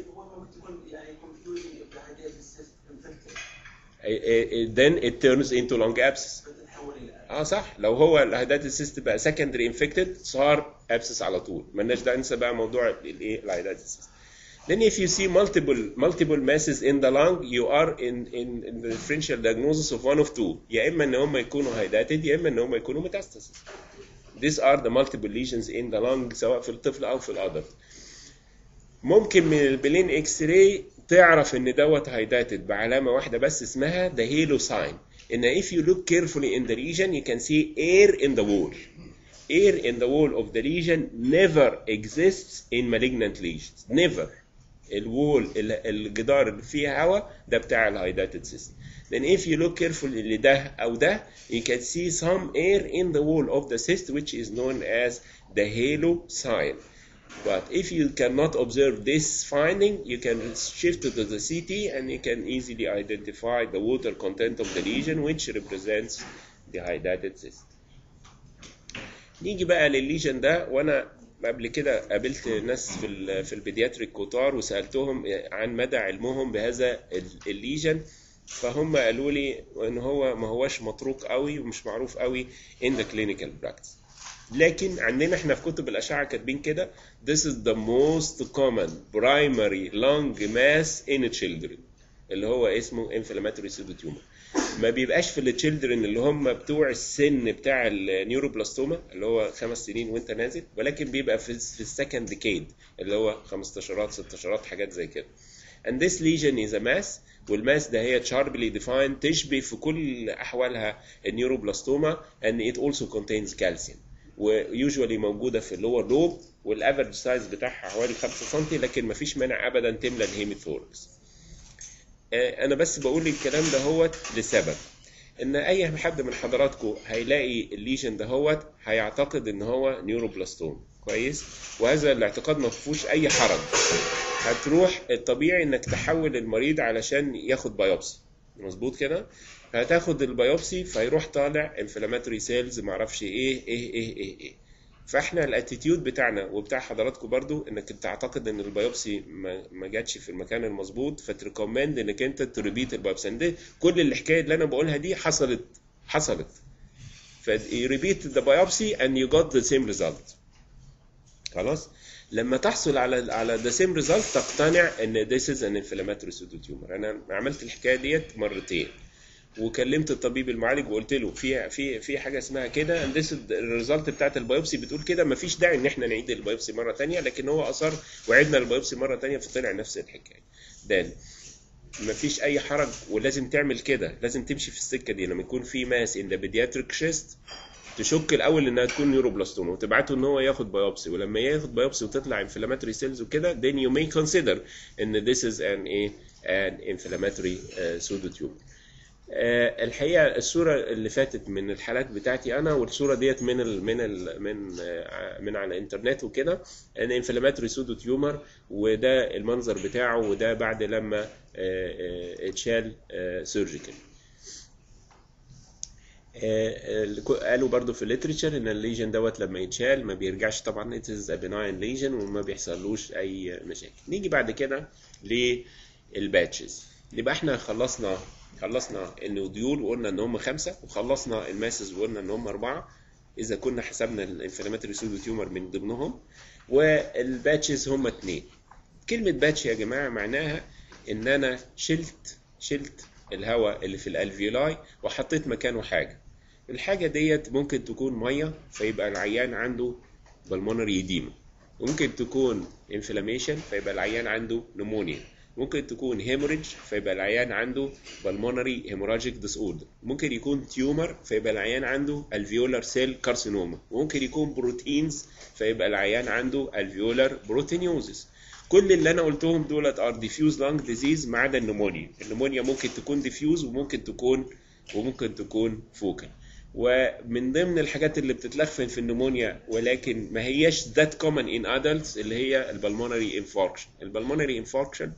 then it turns into long abscess اه صح لو هو الهيدات السيست بقى secondary infected صار abscess على طول مالناش داعي ننسى بقى موضوع الايه الهيدات السيست then if you see multiple multiple masses in the lung you are in in, in the differential diagnosis of one of two يا اما ان هم يكونوا hydatid يا اما ان هم يكونوا metastasis these are the multiple lesions in the lung سواء في الطفل او في الادلت ممكن من البلين اكس راي تعرف ان دوت هايداتد بعلامه واحده بس اسمها the halo sign ان if you look carefully in the region you can see air in the wall air in the wall of the region never exists in malignant lesions never الوول الجدار اللي فيه هواء ده بتاع الهايداتد سيستم then if you look carefully لده او ده you can see some air in the wall of the cyst which is known as the halo sign But if you cannot observe this finding, you can shift to the CT and you can easily identify the water content of the lesion which represents the hydatid cyst. نيجي بقى للليجن ده وانا قبل كده قابلت ناس في ال في البيدياتريك كوتار وسالتهم عن مدى علمهم بهذا الليجن فهم قالوا لي ان هو ما هوش مطروق قوي ومش معروف قوي in the clinical practice. لكن عندنا احنا في كتب الاشعه كاتبين كده this is the most common primary lung mass in children اللي هو اسمه inflammatory pseudotumor ما بيبقاش في التشيلدرن اللي هم بتوع السن بتاع النيوروبلاستوما اللي هو خمس سنين وانت نازل ولكن بيبقى في في السكند ديكيد اللي هو 15 16 حاجات زي كده and this lesion is a mass والماس ده هي sharply defined تشبه في كل احوالها النيوروبلاستوما and it also contains calcium ويوجوالي موجوده في اللور لوب والافرج سايز بتاعها حوالي 5 سم لكن مفيش مانع ابدا تملى الهيميثوركس آه، انا بس بقول الكلام ده هو لسبب ان اي حد من حضراتكم هيلاقي الليجن ده هو هيعتقد ان هو نيوروبلاستوم كويس وهذا الاعتقاد ما فيهوش اي حرج هتروح الطبيعي انك تحول المريض علشان ياخد بايوبسي مظبوط كده هتاخد البيوبسي فيروح طالع انفلاماتوري سيلز معرفش ايه ايه ايه ايه ايه فاحنا الاتيتيود بتاعنا وبتاع حضراتكم برضو انك تعتقد ان البيوبسي ما ما جاتش في المكان المظبوط فتريكومند انك انت تريبيت البيوبسي ده كل الحكايه اللي انا بقولها دي حصلت حصلت ف you repeat the biopsy and you got the same result خلاص لما تحصل على على the same result تقتنع ان this is an inflammatory pseudotumor انا عملت الحكايه ديت مرتين وكلمت الطبيب المعالج وقلت له في في في حاجه اسمها كده and this is الريزلت بتاعت البيوبسي بتقول كده مفيش داعي ان احنا نعيد البيوبسي مره ثانيه لكن هو اصر وعدنا البيوبسي مره ثانيه فطلع نفس الحكايه ده مفيش اي حرج ولازم تعمل كده لازم تمشي في السكه دي لما يكون في ماس ان ذا بيدياتريك شيست تشك الاول انها تكون نيوروبلاستوما وتبعته ان هو ياخد بايوبسي ولما ياخد بايوبسي وتطلع انفلاماتوري سيلز وكده then you may consider ان this is an a an inflammatory uh, pseudotumor آه، الحقيقه الصوره اللي فاتت من الحالات بتاعتي انا والصوره ديت من ال من ال من آه، من على الانترنت وكده ان انفلاماتوري سودو تيومر وده المنظر بتاعه وده بعد لما آه، آه، اتشال سيرجيكال قالوا برضو في الليترشر ان الليجن دوت لما يتشال ما بيرجعش طبعا it is a benign lesion وما بيحصلوش اي مشاكل نيجي بعد كده للباتشز يبقى احنا خلصنا خلصنا النوديول وقلنا ان هم خمسه وخلصنا الماسز وقلنا ان هم اربعه اذا كنا حسبنا الانفلاماتوري سودو تيومر من ضمنهم والباتشز هم اتنين كلمه باتش يا جماعه معناها ان انا شلت شلت الهواء اللي في الالفيولاي وحطيت مكانه حاجه الحاجه ديت ممكن تكون ميه فيبقى العيان عنده بالمونري ايديما ممكن تكون انفلاميشن فيبقى العيان عنده نمونيا ممكن تكون هيموريدج فيبقى العيان عنده بالمونري هيموراجيك ديس اوردر ممكن يكون تيومر فيبقى العيان عنده الفيولار سيل كارسينوما ممكن يكون بروتينز فيبقى العيان عنده الفيولار بروتينيوزس كل اللي انا قلتهم دولت ار ديفيوز لانج ديزيز ما عدا النمونيا النمونيا ممكن تكون ديفيوز وممكن تكون وممكن تكون فوكال ومن ضمن الحاجات اللي بتتلخفن في النمونيا ولكن ما هياش ذات كومن ان ادلتس اللي هي البلمونري انفاركشن البلمونري انفاركشن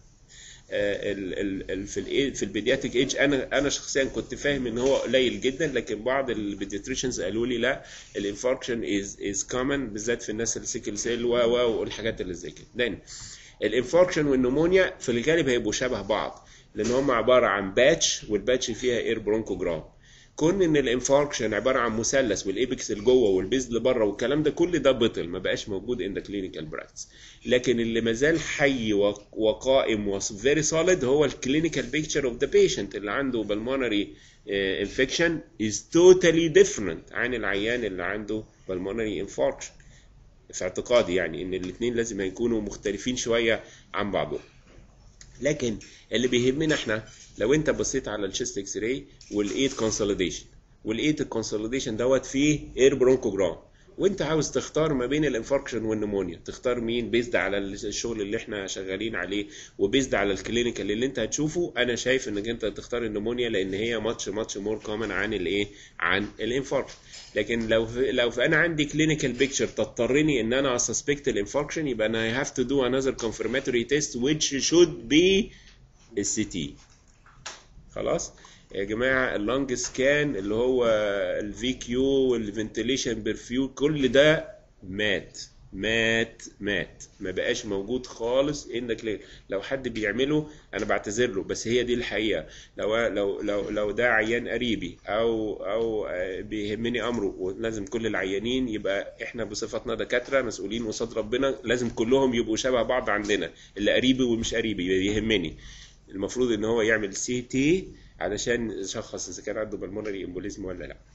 ال ال في ال في البيدياتريك ايج انا انا شخصيا كنت فاهم ان هو قليل جدا لكن بعض البيدياتريشنز قالوا لي لا الانفاركشن از از كومن بالذات في الناس السيكل سيل و و والحاجات اللي زي كده لان الانفاركشن والنمونيا في الغالب هيبقوا شبه بعض لان هم عباره عن باتش والباتش فيها اير برونكوجرام كون ان الانفاركشن عباره عن مثلث والايبكس لجوه والبيز لبره والكلام ده كل ده بطل ما بقاش موجود ان ذا كلينيكال براكتس لكن اللي ما زال حي وقائم وفيري سوليد هو الكلينيكال بيكتشر اوف ذا بيشنت اللي عنده بالمونري انفكشن از توتالي ديفرنت عن العيان اللي عنده بالمونري انفاركشن في اعتقادي يعني ان الاثنين لازم يكونوا مختلفين شويه عن بعضهم لكن اللي بيهمنا احنا لو انت بصيت على الشيست اكس راي والايد كونسوليديشن والايد الكونسوليديشن دوت فيه اير برونكوجرام وانت عاوز تختار ما بين الانفاركشن والنمونيا تختار مين بيزد على الشغل اللي احنا شغالين عليه وبيزد على الكلينيكال اللي انت هتشوفه انا شايف انك انت تختار النمونيا لان هي ماتش ماتش مور كومن عن الايه عن الانفاركشن لكن لو في لو في انا عندي كلينيكال بيكتشر تضطرني ان انا اسسبكت الانفاركشن يبقى انا I have to do another confirmatory test which should be السي تي خلاص يا جماعه اللانج سكان اللي هو الفي كيو والفنتيليشن برفيو كل ده مات مات مات ما بقاش موجود خالص انك لو حد بيعمله انا بعتذر له بس هي دي الحقيقه لو لو لو لو ده عيان قريبي او او بيهمني امره ولازم كل العيانين يبقى احنا بصفتنا دكاتره مسؤولين قصاد ربنا لازم كلهم يبقوا شبه بعض عندنا اللي قريبي ومش قريبي يهمني المفروض ان هو يعمل سي تي علشان يشخص اذا كان عنده بالمونري امبوليزم ولا لا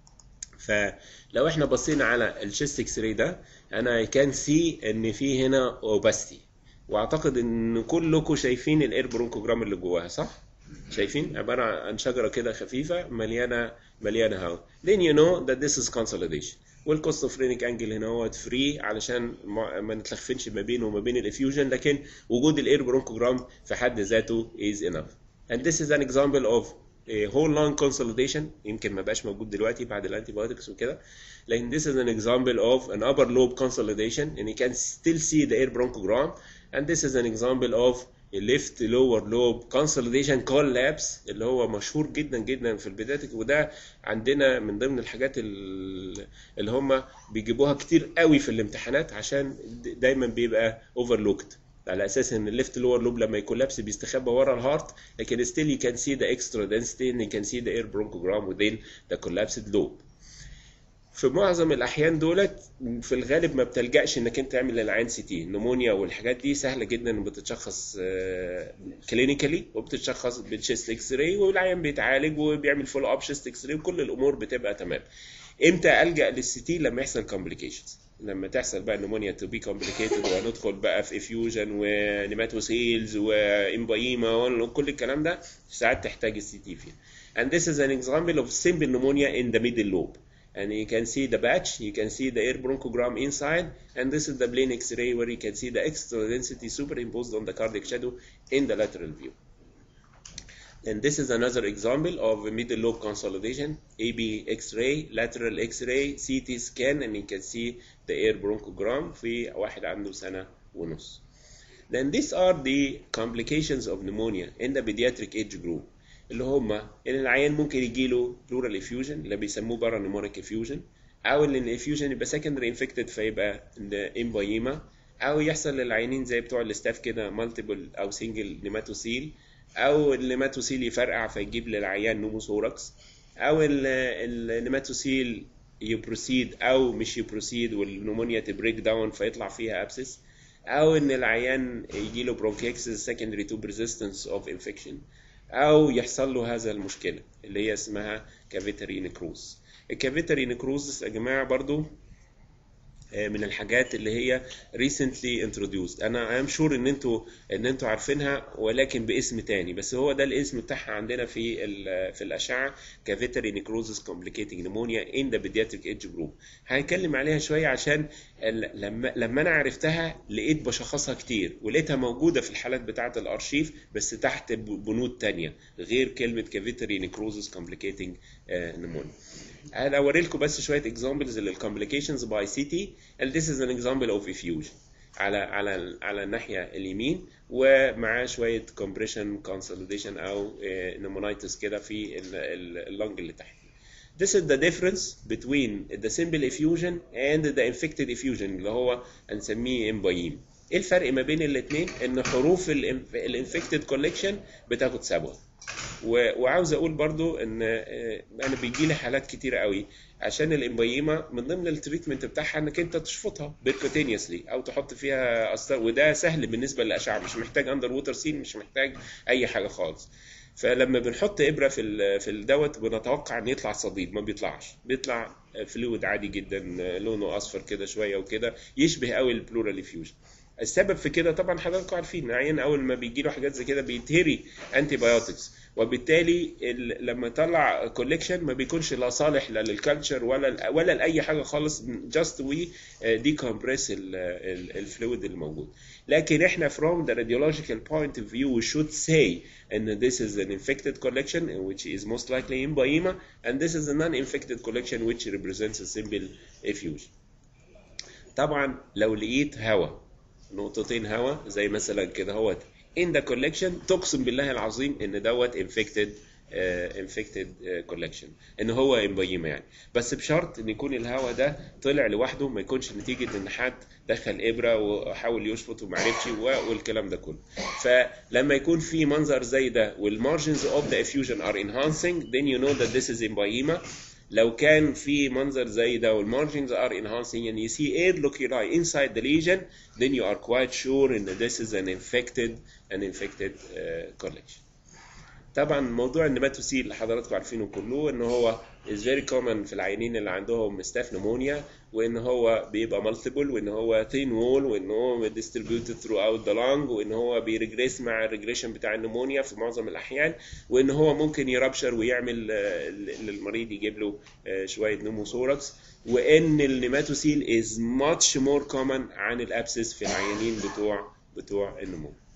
فلو احنا بصينا على الشيست اكس راي ده انا كان سي ان في هنا اوباستي واعتقد ان كلكم شايفين الاير برونكوجرام اللي جواها صح شايفين عباره عن شجره كده خفيفه مليانه مليانه هواء then you know that this is consolidation والكوستوفرينيك انجل هنا هو فري علشان ما, ما نتلخفنش ما بينه وما بين الافيوجن لكن وجود الاير برونكوجرام في حد ذاته is enough and this is an example of a whole lung consolidation يمكن ما بقاش موجود دلوقتي بعد الانتيبيوتكس وكده لكن this is an example of an upper lobe consolidation and you can still see the air bronchogram and this is an example of a left lower lobe consolidation collapse اللي هو مشهور جدا جدا في البيداتيك وده عندنا من ضمن الحاجات ال- اللي هم بيجيبوها كتير قوي في الامتحانات عشان دايما بيبقى overlooked على اساس ان الليفت لور لوب لما يكولابس بيستخبى ورا الهارت لكن still you can see the extra density and you can see the air bronchogram within the collapsed lobe في معظم الاحيان دولت في الغالب ما بتلجاش انك انت تعمل للعين سي تي النمونيا والحاجات دي سهله جدا بتتشخص كلينيكالي وبتتشخص بالشيست اكس راي والعيان بيتعالج وبيعمل فولو اب شيست اكس راي وكل الامور بتبقى تمام امتى الجا للسي تي لما يحصل كومبليكيشنز لما تحصل بقى نمونيا تو بي كومبليكيتد وندخل بقى في افيوجن ونيماتوسيلز وامبايما وكل الكلام ده ساعات تحتاج السي تي فيها and this is an example of simple pneumonia in the middle lobe and you can see the batch, you can see the air bronchogram inside, and this is the plain X-ray where you can see the extra density superimposed on the cardiac shadow in the lateral view. And this is another example of a middle lobe consolidation, AB X-ray, lateral X-ray, CT scan, and you can see the air bronchogram في واحد عنده سنة ونص. Then these are the complications of pneumonia in the pediatric age group. اللي هم ان العيان ممكن يجي له بلورال افيوجن اللي بيسموه بارا نيمونيك افيوجن او ان الافيوجن يبقى سكندري انفكتد فيبقى امبايما او يحصل للعيانين زي بتوع الاستاف كده مالتيبل او سنجل نيماتوسيل او النيماتوسيل يفرقع فيجيب للعيان نوموثوركس او النيماتوسيل يبروسيد او مش يبروسيد والنمونيا تبريك داون فيطلع فيها ابسس او ان العيان يجي له برونكيكسس سكندري تو بريزيستنس اوف انفكشن او يحصل له هذا المشكله اللي هي اسمها كافيتري نكروز الكافيتري نكروز يا جماعه برضو من الحاجات اللي هي recently introduced انا ام شور ان انتوا ان انتوا عارفينها ولكن باسم تاني بس هو ده الاسم بتاعها عندنا في في الاشعه كافيتري نيكروزس complicating pneumonia in the pediatric age group هنتكلم عليها شويه عشان لما لما انا عرفتها لقيت بشخصها كتير ولقيتها موجوده في الحالات بتاعه الارشيف بس تحت بنود تانية غير كلمه كافيتري نيكروزس complicating pneumonia انا اوري لكم بس شويه اكزامبلز للكومبليكيشنز باي سي تي and this is an example of effusion على على على الناحيه اليمين ومعاه شويه compression consolidation او pneumonitis كده في اللنج اللي تحت This is the difference between the simple effusion and the infected effusion اللي هو هنسميه امبايم. ايه الفرق ما بين الاثنين؟ ان حروف الانفكتد كولكشن بتاخد سبوه. وعاوز اقول برضو ان انا بيجي لي حالات كتيره قوي عشان الامبيمه من ضمن التريتمنت بتاعها انك انت تشفطها بيركوتينيوسلي او تحط فيها أسطر وده سهل بالنسبه للاشعه مش محتاج اندر ووتر سين مش محتاج اي حاجه خالص فلما بنحط ابره في في الدوت بنتوقع ان يطلع صديد ما بيطلعش بيطلع فلويد عادي جدا لونه اصفر كده شويه وكده يشبه قوي البلورال افيوجن السبب في كده طبعا حضراتكم عارفين العيان اول ما بيجي له حاجات زي كده بيتهري انتي بايوتكس وبالتالي لما يطلع كوليكشن ما بيكونش لا صالح لا للكالتشر ولا ولا لاي حاجه خالص جاست وي ديكمبريس الفلويد اللي موجود لكن احنا from the radiological point of view we should say and this is an infected collection which is most likely emboyema and this is a non-infected collection which represents a simple effusion طبعا لو لقيت هواء نقطتين هواء زي مثلا كده هوت in the collection تقسم بالله العظيم ان دوت infected uh, infected uh, collection ان هو امبيما يعني بس بشرط ان يكون الهواء ده طلع لوحده ما يكونش نتيجه ان حد دخل ابره وحاول يشفط وما عرفش والكلام ده كله فلما يكون في منظر زي ده والمارجنز اوف ذا effusion are enhancing then you know that this is emboyema لو كان في منظر زي ده والمارجنز are enhancing and you see air loculi inside the lesion then you are quite sure that this is an infected an infected uh, collection. طبعا موضوع النيماتوسيل اللي حضراتكم عارفينه كله ان هو is very common في العيانين اللي عندهم ستاف نمونيا وان هو بيبقى مالتيبل وان هو thin wall وان هو distributed throughout the lung وان هو بيرجريس مع الريجريشن بتاع النمونيا في معظم الاحيان وان هو ممكن يربشر ويعمل آه، للمريض يجيب له آه، شويه نموثوركس وان النيماتوسيل is much more common عن الابسس في العيانين بتوع بتوع النمو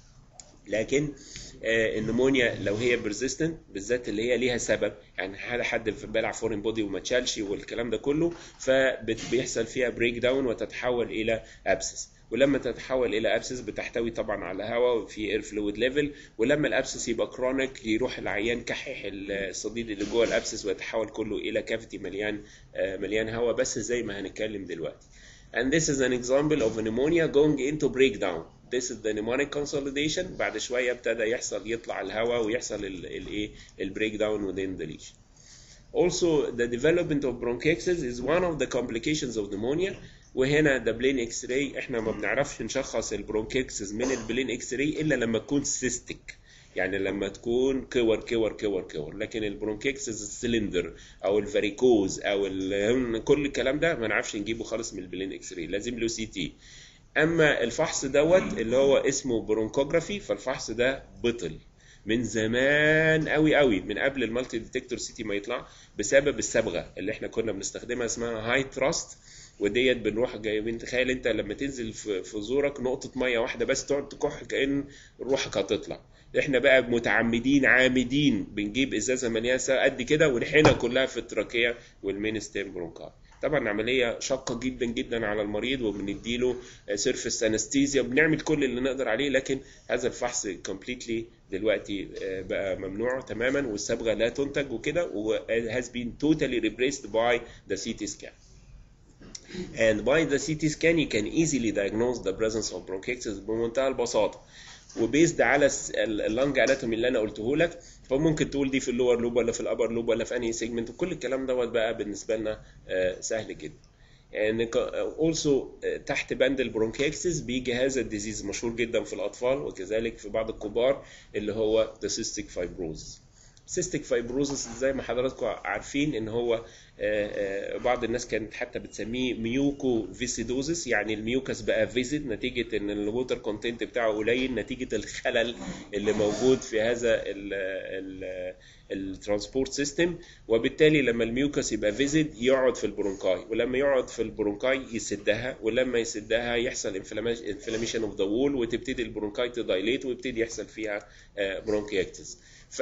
لكن آه، النمونيا لو هي بيرزيستنت بالذات اللي هي ليها سبب يعني حد حد بلع فورين بودي وما تشالش والكلام ده كله فبيحصل فيها بريك داون وتتحول الى ابسس ولما تتحول الى ابسس بتحتوي طبعا على هواء وفي اير فلويد ليفل ولما الابسس يبقى كرونيك يروح العيان كحح الصديد اللي جوه الابسس ويتحول كله الى كافيتي مليان آه، مليان هواء بس زي ما هنتكلم دلوقتي and this is an example of pneumonia going into breakdown this is the pneumonic consolidation بعد شويه ابتدى يحصل يطلع الهواء ويحصل الايه البريك داون within the lesion Also, the development of bronchiectasis is one of the complications of pneumonia وهنا ده بلين اكس راي احنا ما بنعرفش نشخص البرونكيكسس من البلين اكس راي الا لما تكون سيستيك يعني لما تكون كور كور كور كور لكن البرونكيكسس السلندر او الفاريكوز او ال- كل الكلام ده ما نعرفش نجيبه خالص من البلين اكس راي لازم له سي تي اما الفحص دوت اللي هو اسمه برونكوجرافي فالفحص ده بطل من زمان قوي قوي من قبل المالتي ديتكتور سي تي ما يطلع بسبب الصبغه اللي احنا كنا بنستخدمها اسمها هاي تراست وديت بنروح جايبين تخيل انت لما تنزل في في زورك نقطه ميه واحده بس تقعد تكح كأن روحك هتطلع احنا بقى متعمدين عامدين بنجيب ازازه مليانه سا- قد كده ونحينها كلها في التراكيه والمين ستيم برونكاي طبعا عمليه شاقه جدا جدا على المريض وبنديله سيرفس انستيزيا بنعمل كل اللي نقدر عليه لكن هذا الفحص كومبليتلي دلوقتي آه، بقى ممنوع تماما والصبغه لا تنتج وكده و has been totally replaced by the CT scan. And by the CT scan you can easily diagnose the presence of bronchiectasis بمنتهى البساطة. وبيزد على اللنج اناتومي اللي انا قلته لك فممكن تقول دي في اللور لوب ولا في الابر لوب ولا في انهي سيجمنت وكل الكلام دوت بقى بالنسبه لنا آه، سهل جدا. يعني اولسو تحت بند البرونكيكسس بيجي هذا الديزيز مشهور جدا في الاطفال وكذلك في بعض الكبار اللي هو the cystic fibrosis. cystic fibrosis زي ما حضراتكم عارفين ان هو آه، آه، بعض الناس كانت حتى بتسميه ميوكو فيسيدوزس يعني الميوكس بقى فيزيد نتيجه ان الووتر كونتنت بتاعه قليل نتيجه الخلل اللي موجود في هذا الترانسبورت سيستم وبالتالي لما الميوكس يبقى فيزيد يقعد في البرونكاي ولما يقعد في البرونكاي يسدها ولما يسدها يحصل انفلاميشن اوف ذا وول وتبتدي البرونكاي تدايليت ويبتدي يحصل فيها برونكيكتس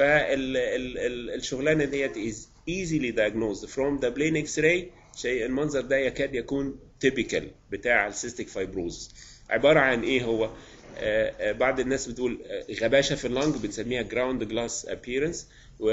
فالشغلانه ديت is easily diagnosed from the plain x-ray شيء المنظر ده يكاد يكون typical بتاع السيستيك فايبروز عباره عن ايه هو آه، آه، بعض الناس بتقول آه، غباشه في اللنج بنسميها جراوند جلاس appearance و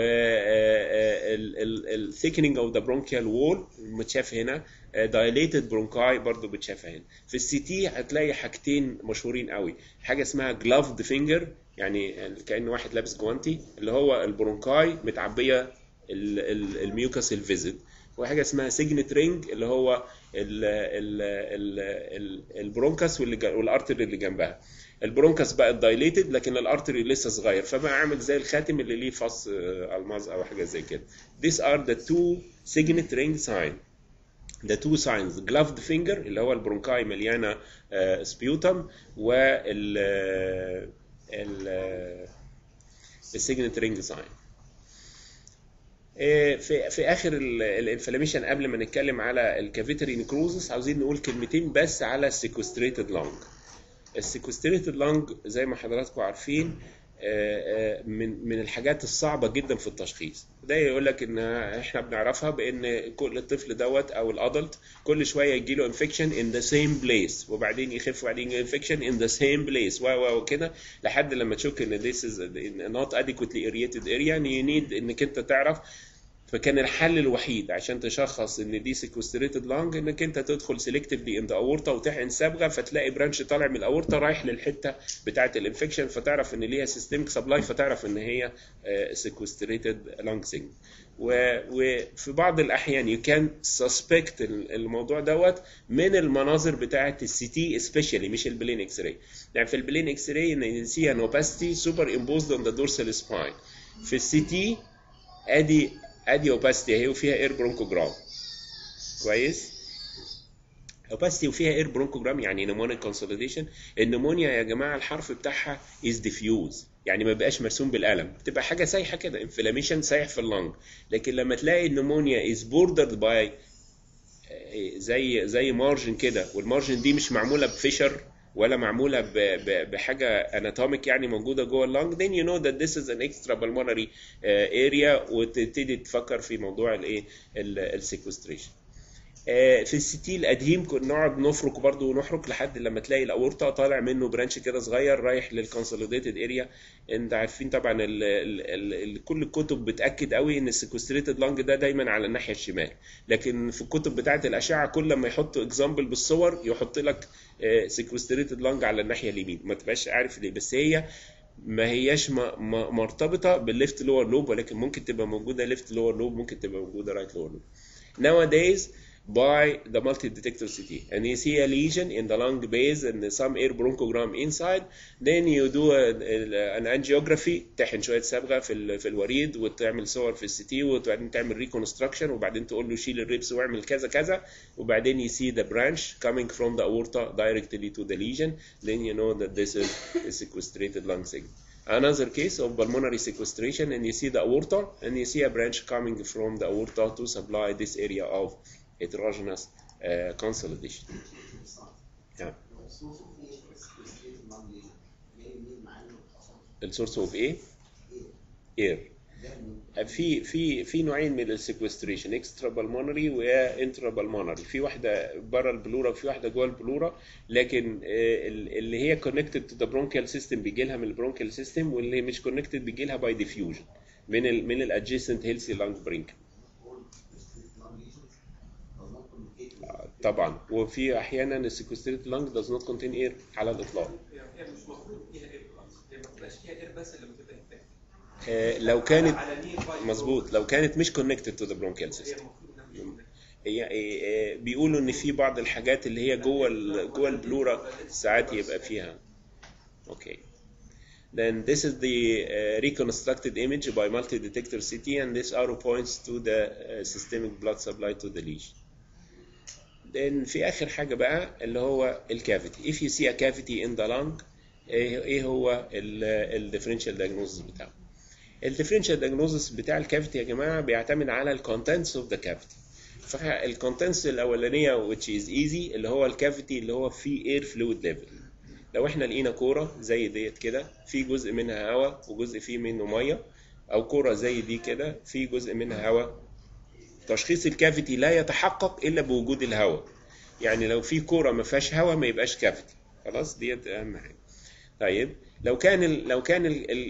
الثيكنينج اوف ذا برونكيال وول متشاف هنا دايليتد برونكاي برضو بتشاف هنا في السي تي هتلاقي حاجتين مشهورين قوي حاجه اسمها جلافد فينجر يعني كأن واحد لابس جوانتي اللي هو البرونكاي متعبيه ال- ال- الميوكس الفيزيد وحاجه اسمها سيجنت رينج اللي هو ال ال ال ال البرونكس واللي جا- والارتري اللي جنبها البرونكس بقت دايليتد لكن الارتري لسه صغير فبقى عامل زي الخاتم اللي ليه فص آه، الماظ او حاجه زي كده these are the two signet ring sign the two signs gloved finger اللي هو البرونكاي مليانه سبيوتم وال ال السيجنت رينج ساين في في اخر الانفلاميشن قبل ما نتكلم على الكافيتري نيكروزس عاوزين نقول كلمتين بس على السيكوستريتد لونج السيكوستريتد لونج زي ما حضراتكم عارفين آه، آه، من من الحاجات الصعبه جدا في التشخيص ده يقول لك ان احنا بنعرفها بان كل الطفل دوت او الادلت كل شويه يجي له انفكشن ان ذا سيم بليس وبعدين يخف وبعدين انفكشن ان ذا سيم بليس و و وكده لحد لما تشك ان this is not adequately aerated area and you need انك انت تعرف فكان الحل الوحيد عشان تشخص ان دي سيكوستريتد لانج انك انت تدخل سيلكتفلي ان ذا اورتا وتحقن صبغه فتلاقي برانش طالع من الاورتا رايح للحته بتاعه الانفكشن فتعرف ان ليها سيستميك سبلاي فتعرف ان هي سيكوستريتد لانج سينج وفي بعض الاحيان يو كان سسبكت الموضوع دوت من المناظر بتاعه السي تي سبيشالي مش البلين اكس راي يعني في البلين اكس راي ان سي ان اوباستي سوبر امبوزد اون ذا دورسال سباين في السي تي ادي ادي اوباستي اهي وفيها اير برونكوجرام كويس اوباستي وفيها اير برونكوجرام يعني نمونيك كونسوليديشن النمونيا يا جماعه الحرف بتاعها از ديفيوز يعني ما بقاش مرسوم بالقلم بتبقى حاجه سايحه كده انفلاميشن سايح في اللنج لكن لما تلاقي النمونيا از بوردرد باي زي زي مارجن كده والمارجن دي مش معموله بفيشر ولا معموله ب- ب- بحاجه اناتوميك يعني موجوده جوه اللنج then you know that this is an extra pulmonary uh, area وتبتدي تفكر في موضوع الايه السيكوستريشن في الستي القديم كنا نقعد نفرك برضو ونحرك لحد لما تلاقي الاورطه طالع منه برانش كده صغير رايح للكونسوليديتد اريا انت عارفين طبعا ال ال ال ال كل الكتب بتاكد قوي ان السيكوستريتد لانج ده دايما على الناحيه الشمال لكن في الكتب بتاعه الاشعه كل لما يحطوا اكزامبل بالصور يحط لك سيكوستريتد لانج على الناحيه اليمين ما تبقاش عارف ليه بس هي ما هياش م- م- مرتبطه بالليفت لور لوب ولكن ممكن تبقى موجوده ليفت لور لوب ممكن تبقى موجوده رايت لور لوب nowadays by the multi-detector CT and you see a lesion in the lung base and some air bronchogram inside then you do a, a, an angiography تحن شوية صبغة في ال- في الوريد وتعمل صور في السي تي وبعدين تعمل ريكونستراكشن وبعدين تقول له شيل الريبس واعمل كذا كذا وبعدين you see the branch coming from the aorta directly to the lesion then you know that this is a sequestrated lung segment another case of pulmonary sequestration and you see the aorta and you see a branch coming from the aorta to supply this area of heterogeneous uh, consolidation. Yeah. السورس اوف ايه؟ اير في في في نوعين من السيكوستريشن اكسترا بالمونري وانترا بالمونري في واحده بره البلورا وفي واحده جوه البلورا لكن آه، ال- اللي هي كونكتد تو ذا برونكيال سيستم بيجي لها من البرونكيال سيستم واللي مش كونكتد بيجي لها باي ديفيوجن من ال من الادجيسنت هيلثي لانج برينك طبعا وفي احيانا السيكوستريت لانج does not contain air على الاطلاق هي هي مش المفروض فيها اير خالص هي ما بتبقاش فيها اير بس اللي بتبقى هناك آه، لو كانت على نير باي مظبوط لو كانت مش كونكتد تو ذا برونكيال هي سيستم المفروض انها مش هي آه، آه، بيقولوا ان في بعض الحاجات اللي هي جوه ال- جوه البلورا ساعات يبقى فيها اوكي Then this is the uh, reconstructed image by multi-detector CT and this arrow points to the uh, systemic blood supply to the lesion. Then في آخر حاجة بقى اللي هو الكافيتي. If you see a cavity in the lung ايه إيه هو الديفرنشال diagnosis بتاعه؟ الديفرنشال diagnosis بتاع الكافيتي يا جماعة بيعتمد على الكونتنتس اوف ذا كافيتي. فالكونتنتس الأولانية which is easy اللي هو الكافيتي اللي هو فيه air fluid level. لو احنا لقينا كوره زي ديت كده في جزء منها هواء وجزء فيه منه ميه او كوره زي دي كده في جزء منها هواء تشخيص الكافيتي لا يتحقق الا بوجود الهواء يعني لو في كوره ما فيهاش هواء ما يبقاش كافيتي خلاص ديت اهم حاجه طيب لو كان ال لو كان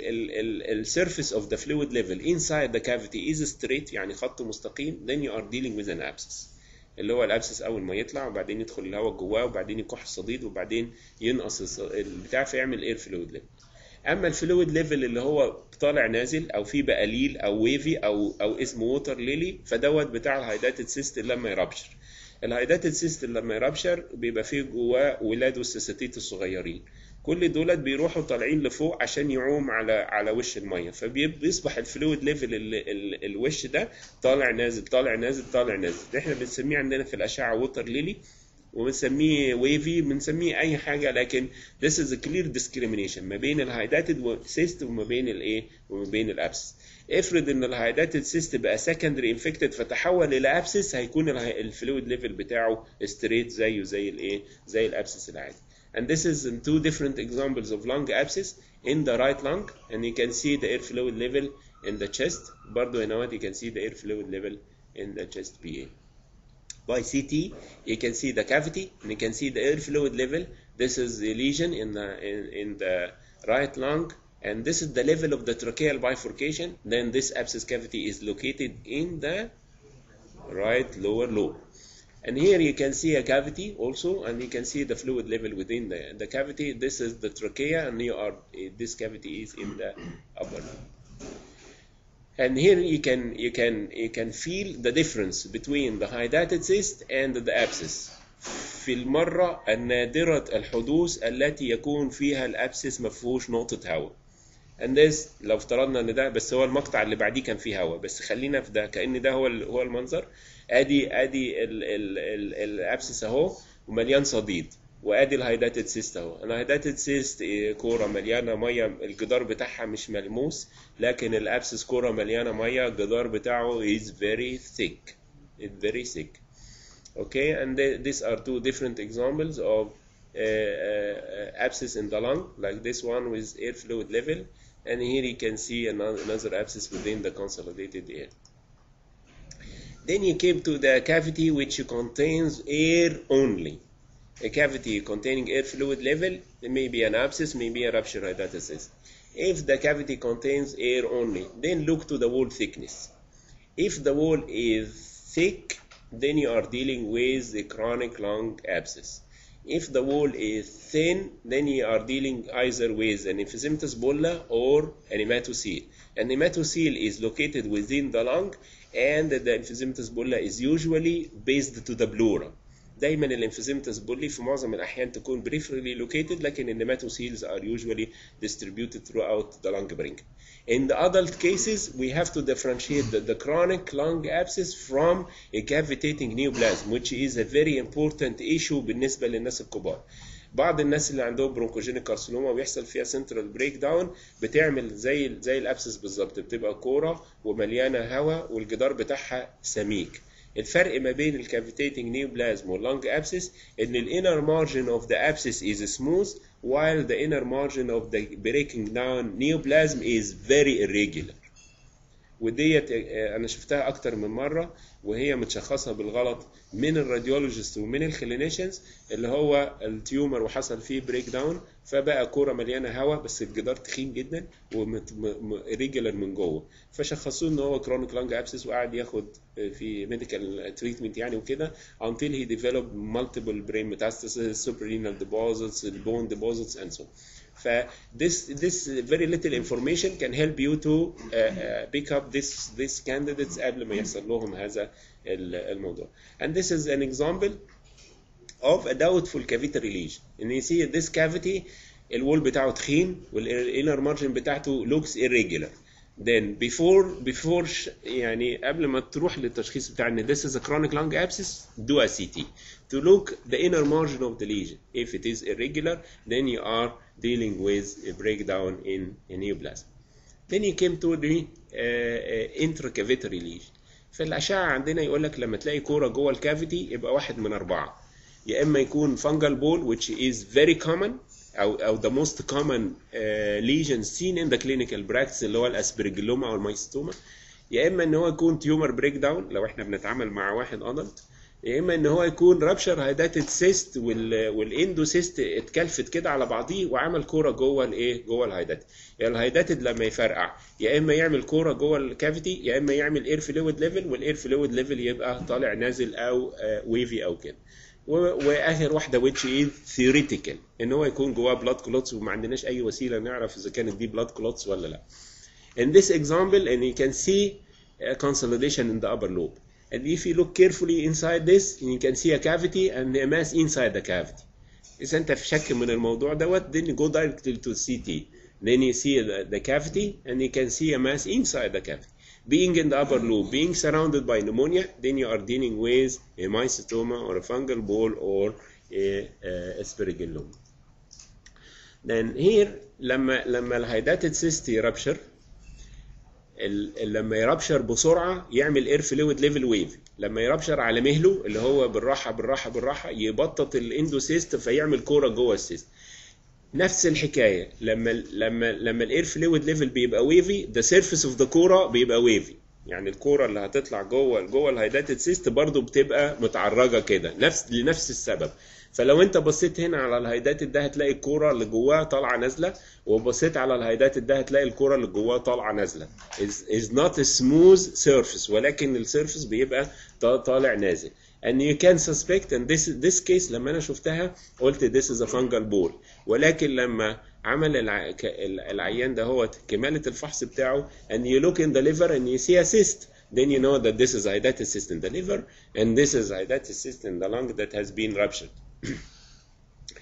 السيرفيس اوف ذا فلويد ليفل انسايد ذا كافيتي از ستريت يعني خط مستقيم then you are dealing with an abscess اللي هو الابسس اول ما يطلع وبعدين يدخل الهواء جواه وبعدين يكح الصديد وبعدين ينقص الص- البتاع فيعمل اير فلويد ليفل اما الفلويد ليفل اللي هو طالع نازل او في بقليل او ويفي او او اسمه ووتر ليلي فدوت بتاع الهايداتد سيستم لما يرابشر الهايداتد سيستم لما يرابشر بيبقى فيه جواه ولاد والسيستيت الصغيرين كل دولت بيروحوا طالعين لفوق عشان يعوم على على وش الميه فبيصبح الفلويد ليفل ال- ال- الوش ده طالع نازل طالع نازل طالع نازل احنا بنسميه عندنا في الاشعه ووتر ليلي وبنسميه ويفي بنسميه اي حاجه لكن this is a clear discrimination ما بين الهايداتد سيست وما بين الايه وما بين الابسس افرض ان الهايداتد سيست بقى سكندري انفكتد فتحول الى ابسس هيكون الفلويد ليفل بتاعه ستريت زيه زي الايه زي الابسس العادي and this is in two different examples of lung abscess in the right lung and you can see the air fluid level in the chest برضو هنا you can see the air fluid level in the chest PA by CT, you can see the cavity and you can see the air fluid level. This is the lesion in the in, in the right lung, and this is the level of the tracheal bifurcation. Then this abscess cavity is located in the right lower lobe. And here you can see a cavity also, and you can see the fluid level within the, the cavity. This is the trachea, and you are this cavity is in the upper lobe. And here you can you can you can feel the difference between the hydatid cyst and the abscess. في المرة النادرة الحدوث التي يكون فيها الأبسس ما فيهوش نقطة هواء. and this لو افترضنا ان ده بس هو المقطع اللي بعديه كان فيه هواء بس خلينا في ده كأن ده هو ال- هو المنظر ادي ادي ال- ال- ال- الابسس اهو ومليان صديد وادي الهايداتد سيست اهو الهايداتد سيست كوره مليانه ميه الجدار بتاعها مش ملموس لكن الابسس كوره مليانه ميه الجدار بتاعه is very thick it's very thick okay and th- these are two different examples of uh, uh, abscess in the lung like this one with air fluid level and here you can see ano- another abscess within the consolidated air then you came to the cavity which contains air only a cavity containing air fluid level it may be an abscess maybe a rupture hydatidis if the cavity contains air only then look to the wall thickness if the wall is thick, then you are dealing with a chronic lung abscess. If the wall is thin, then you are dealing either with an emphysematous bulla or an hematocele. An hematocele is located within the lung, and the emphysematous bulla is usually based to the pleura. دايما الانفيزيمتس بولي في معظم الاحيان تكون peripherally located لكن النيماتوسيلز are usually distributed throughout the lung parenchyma. In the adult cases, we have to differentiate the, the chronic lung abscess from a cavitating neoplasm, which is a very important issue بالنسبة للناس الكبار. بعض الناس اللي عندهم برونكوجينيك كارسينوما ويحصل فيها سنترال بريك داون بتعمل زي زي الابسس بالظبط بتبقى كوره ومليانه هواء والجدار بتاعها سميك. الفرق ما بين الكافيتيتنج نيوبلازم واللونج ابسس ان الانر مارجن اوف ذا ابسس is smooth while the inner margin of the breaking down neoplasm is very irregular وديت آه، انا شفتها اكتر من مره وهي متشخصه بالغلط من الراديولوجيست ومن الكلينيشنز اللي هو التيومر وحصل فيه بريك داون فبقى كوره مليانه هواء بس الجدار تخين جدا وريجولار من جوه فشخصوه ان هو كرونيك لانج ابسس وقعد ياخد آه، في ميديكال تريتمنت يعني وكده until he developed multiple brain metastases, suprarenal deposits, bone deposits and so on. ف this this very little information can help you to uh, uh, pick up this this candidates قبل ما يحصل لهم هذا ال- الموضوع. And this is an example of a doubtful cavitary lesion. And you see this cavity الوول بتاعه تخين والinner margin بتاعته looks irregular. Then before before ش- يعني قبل ما تروح للتشخيص بتاع ان this is a chronic lung abscess do a CT to look the inner margin of the lesion. If it is irregular, then you are dealing with a breakdown in a neoplasm. Then you came to the uh, uh, intracavitary lesion. في الأشعة عندنا يقول لك لما تلاقي كورة جوه الكافيتي يبقى واحد من أربعة. يا إما يكون fungal ball which is very common أو أو the most common uh, lesion seen in the clinical practice اللي هو الأسبرجلوما أو المايستوما. يا إما إن هو يكون تيومر بريك داون لو إحنا بنتعامل مع واحد أدلت. يا اما ان هو يكون رابشر هايداتد سيست والاندو سيست اتكلفت كده على بعضيه وعمل كوره جوه الايه جوه الهايداتد يعني الهايداتد لما يفرقع يا اما يعمل كوره جوه الكافيتي يا اما يعمل اير فلويد ليفل والاير فلويد ليفل يبقى طالع نازل او ويفي او كده و- واخر واحده which is theoretical ان هو يكون جواه بلاد كلوتس وما عندناش اي وسيله نعرف اذا كانت دي بلاد كلوتس ولا لا In this example, and you can see a consolidation in the upper lobe. And if you look carefully inside this, you can see a cavity and a mass inside the cavity. إذا أنت في شك من الموضوع دوت, then you go directly to CT. Then you see the, the cavity and you can see a mass inside the cavity. Being in the upper lobe, being surrounded by pneumonia, then you are dealing with a mycetoma or a fungal ball or a, a aspergilloma. Then here لما لما الهيداتد cyst يربشر ال- لما يربشر بسرعه يعمل اير فلويد ليفل ويف لما يربشر على مهله اللي هو بالراحه بالراحه بالراحه يبطط الاندوسيست فيعمل كوره جوه السيست نفس الحكايه لما لما لما الاير فلويد ليفل بيبقى ويفي ذا سيرفيس اوف ذا كوره بيبقى ويفي يعني الكوره اللي هتطلع جوه جوه الهيداتد سيست برضو بتبقى متعرجه كده نفس لنفس السبب فلو انت بصيت هنا على الهيداتد ده هتلاقي الكوره اللي جواها طالعه نازله وبصيت على الهيداتد ده هتلاقي الكوره اللي جواها طالعه نازله is, is not a smooth surface ولكن السيرفيس بيبقى طا- طالع نازل and you can suspect and this this case لما انا شفتها قلت this is a fungal ball ولكن لما عمل الع... ك- العيان ده هو كمالة الفحص بتاعه and you look in the liver and you see a cyst then you know that this is hydatid cyst in the liver and this is hydatid cyst in the lung that has been ruptured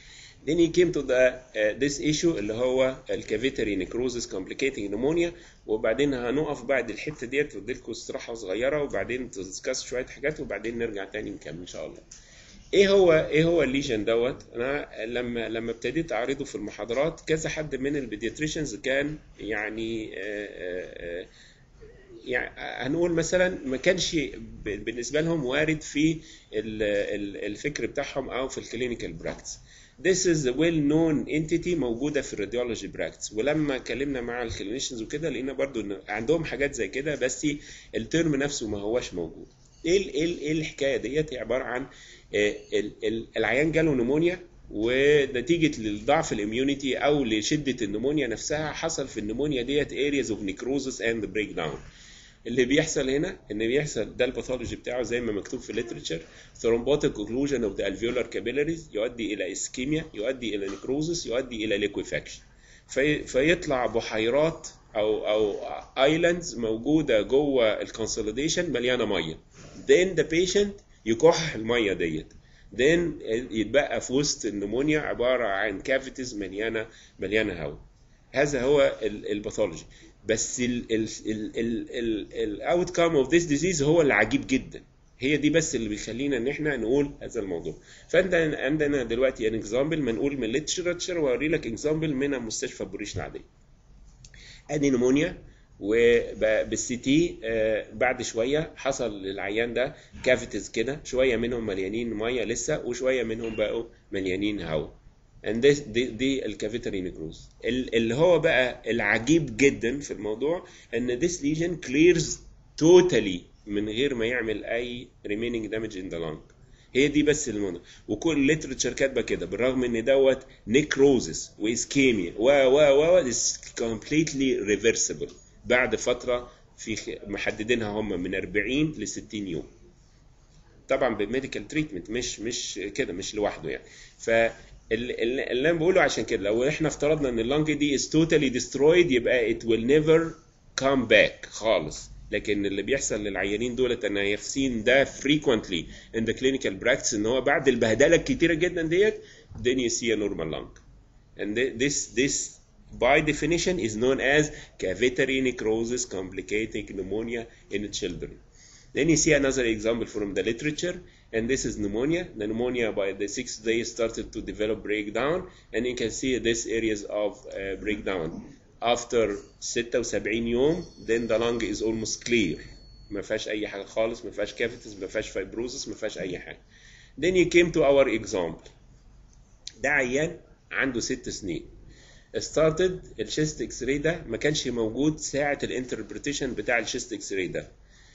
then he came to the uh, this issue اللي هو الكافيتري نيكروزس complicating pneumonia وبعدين هنقف بعد الحته ديت واديلكم استراحه صغيره وبعدين تدسكس شويه حاجات وبعدين نرجع تاني نكمل ان شاء الله ايه هو ايه هو الليجن دوت انا لما لما ابتديت اعرضه في المحاضرات كذا حد من البيدياتريشنز كان يعني آه، آه، آه، يعني هنقول مثلا ما كانش ب- بالنسبه لهم وارد في ال- ال- الفكر بتاعهم او في الكلينيكال براكتس This is a well known entity موجودة في الراديولوجي براكتس ولما اتكلمنا مع الكلينيشنز وكده لقينا برضو ان عندهم حاجات زي كده بس الترم نفسه ما هوش موجود. ايه ال- ايه ال- ايه الحكاية ديت هي عبارة عن آه، ال- ال- العيان جاله نمونيا ونتيجة لضعف الاميونيتي او لشدة النمونيا نفسها حصل في النمونيا ديت areas of necrosis and breakdown. اللي بيحصل هنا ان بيحصل ده الباثولوجي بتاعه زي ما مكتوب في الليترشر ثرومبوتيك اوكلوجن اوف ذا الفيولار كابيلاريز يؤدي الى اسكيميا يؤدي الى نيكروزس يؤدي الى ليكويفاكشن في فيطلع بحيرات او او ايلاندز موجوده جوه الكونسوليديشن مليانه ميه then the patient يكح الميه ديت then يتبقى في وسط النمونيا عباره عن كافيتيز مليانه مليانه هواء هذا هو ال- الباثولوجي بس الاوت كام اوف ذيس ديزيز هو اللي عجيب جدا هي دي بس اللي بيخلينا ان احنا نقول هذا الموضوع فانت عندنا دلوقتي ان اكزامبل ما نقول من الليتشرتشر واوري لك اكزامبل من مستشفى بوريش العاديه ادي نمونيا وبالسي تي بعد شويه حصل للعيان ده كافيتيز كده شويه منهم مليانين ميه لسه وشويه منهم بقوا مليانين هواء and this دي, دي الكافيتري نيكروز اللي هو بقى العجيب جدا في الموضوع ان this lesion clears totally من غير ما يعمل اي remaining damage in the lung هي دي بس الموضوع وكل الليترشر كاتبه كده بالرغم ان دوت نيكروزس واسكيميا و و و is completely reversible بعد فتره في خ- محددينها هم من 40 ل 60 يوم طبعا بميديكال تريتمنت مش مش كده مش لوحده يعني ف ال- ال- اللي انا بقوله عشان كده لو احنا افترضنا ان اللنج دي is totally destroyed يبقى it will never come back خالص لكن اللي بيحصل للعيانين دولت انا have seen ده frequently in the clinical practice ان هو بعد البهدله الكتيره جدا ديت then you see a normal lung and thi- this this by definition is known as cavitary necrosis complicating pneumonia in children Then you see another example from the literature, and this is pneumonia. The pneumonia by the sixth day started to develop breakdown, and you can see these areas of uh, breakdown. After 76 يوم, then the lung is almost clear. ما فيهاش أي حاجة خالص، ما فيهاش cavities، ما فيهاش fibrosis، ما فيهاش أي حاجة. Then you came to our example. ده عيان عنده ست سنين. started الشيست اكس راي ده ما كانش موجود ساعة الانتربريتيشن بتاع الشيست اكس راي ده.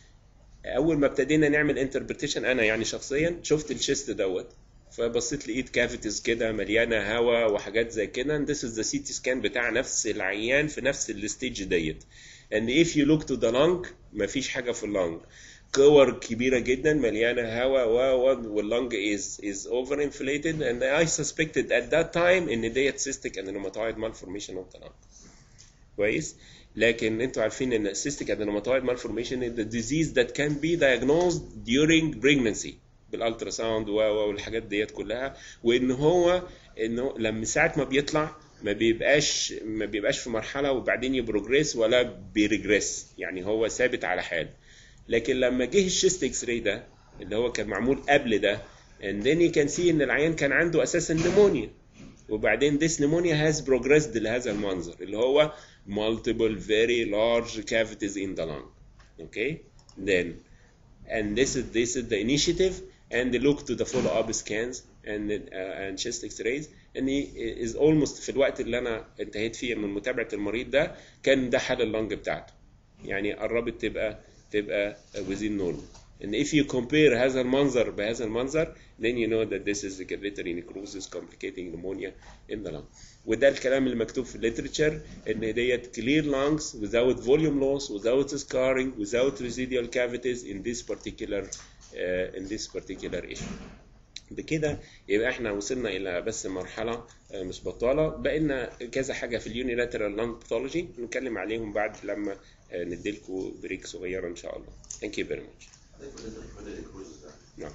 اول ما ابتدينا نعمل انتربريتيشن انا يعني شخصيا شفت الشيست دوت فبصيت لقيت كافيتيز كده مليانه هواء وحاجات زي كده and this is the CT scan بتاع نفس العيان في نفس الستيج ديت and if you look to the lung مفيش حاجه في اللنج كور كبيره جدا مليانه هواء و و واللنج is is over inflated and I suspected at that time ان ديت cystic and rheumatoid malformation of the lung كويس لكن انتوا عارفين ان cystic adenomatoid malformation is the disease that can be diagnosed during pregnancy بالالتراساوند و و والحاجات ديت كلها وان هو انه لما ساعه ما بيطلع ما بيبقاش ما بيبقاش في مرحله وبعدين يبروجريس ولا بيرجريس يعني هو ثابت على حال لكن لما جه الشيست اكس راي ده اللي هو كان معمول قبل ده and then you can see ان العيان كان عنده اساسا نمونيا وبعدين this pneumonia has progressed لهذا المنظر اللي هو multiple very large cavities in the lung okay then and this is this is the initiative and look to the follow up scans and uh, and chest x-rays and he is almost في الوقت اللي انا انتهيت فيه من متابعه المريض ده كان ده حال اللنج بتاعته يعني قربت تبقى تبقى within normal and if you compare هذا المنظر بهذا المنظر then you know that this is a cavitary necrosis complicating pneumonia in the lung وده الكلام اللي مكتوب في الليترشر ان ديت clear lungs without volume loss without scarring without residual cavities in this particular uh, in this particular issue بكده يبقى احنا وصلنا الى بس مرحله آه، مش بطاله بقى لنا كذا حاجه في اليونيلاترال لانج باثولوجي نتكلم عليهم بعد لما آه، نديلكوا بريك صغيره ان شاء الله ثانك يو فيري ماتش حضرتك بالنسبه للكوميديا الكروز ده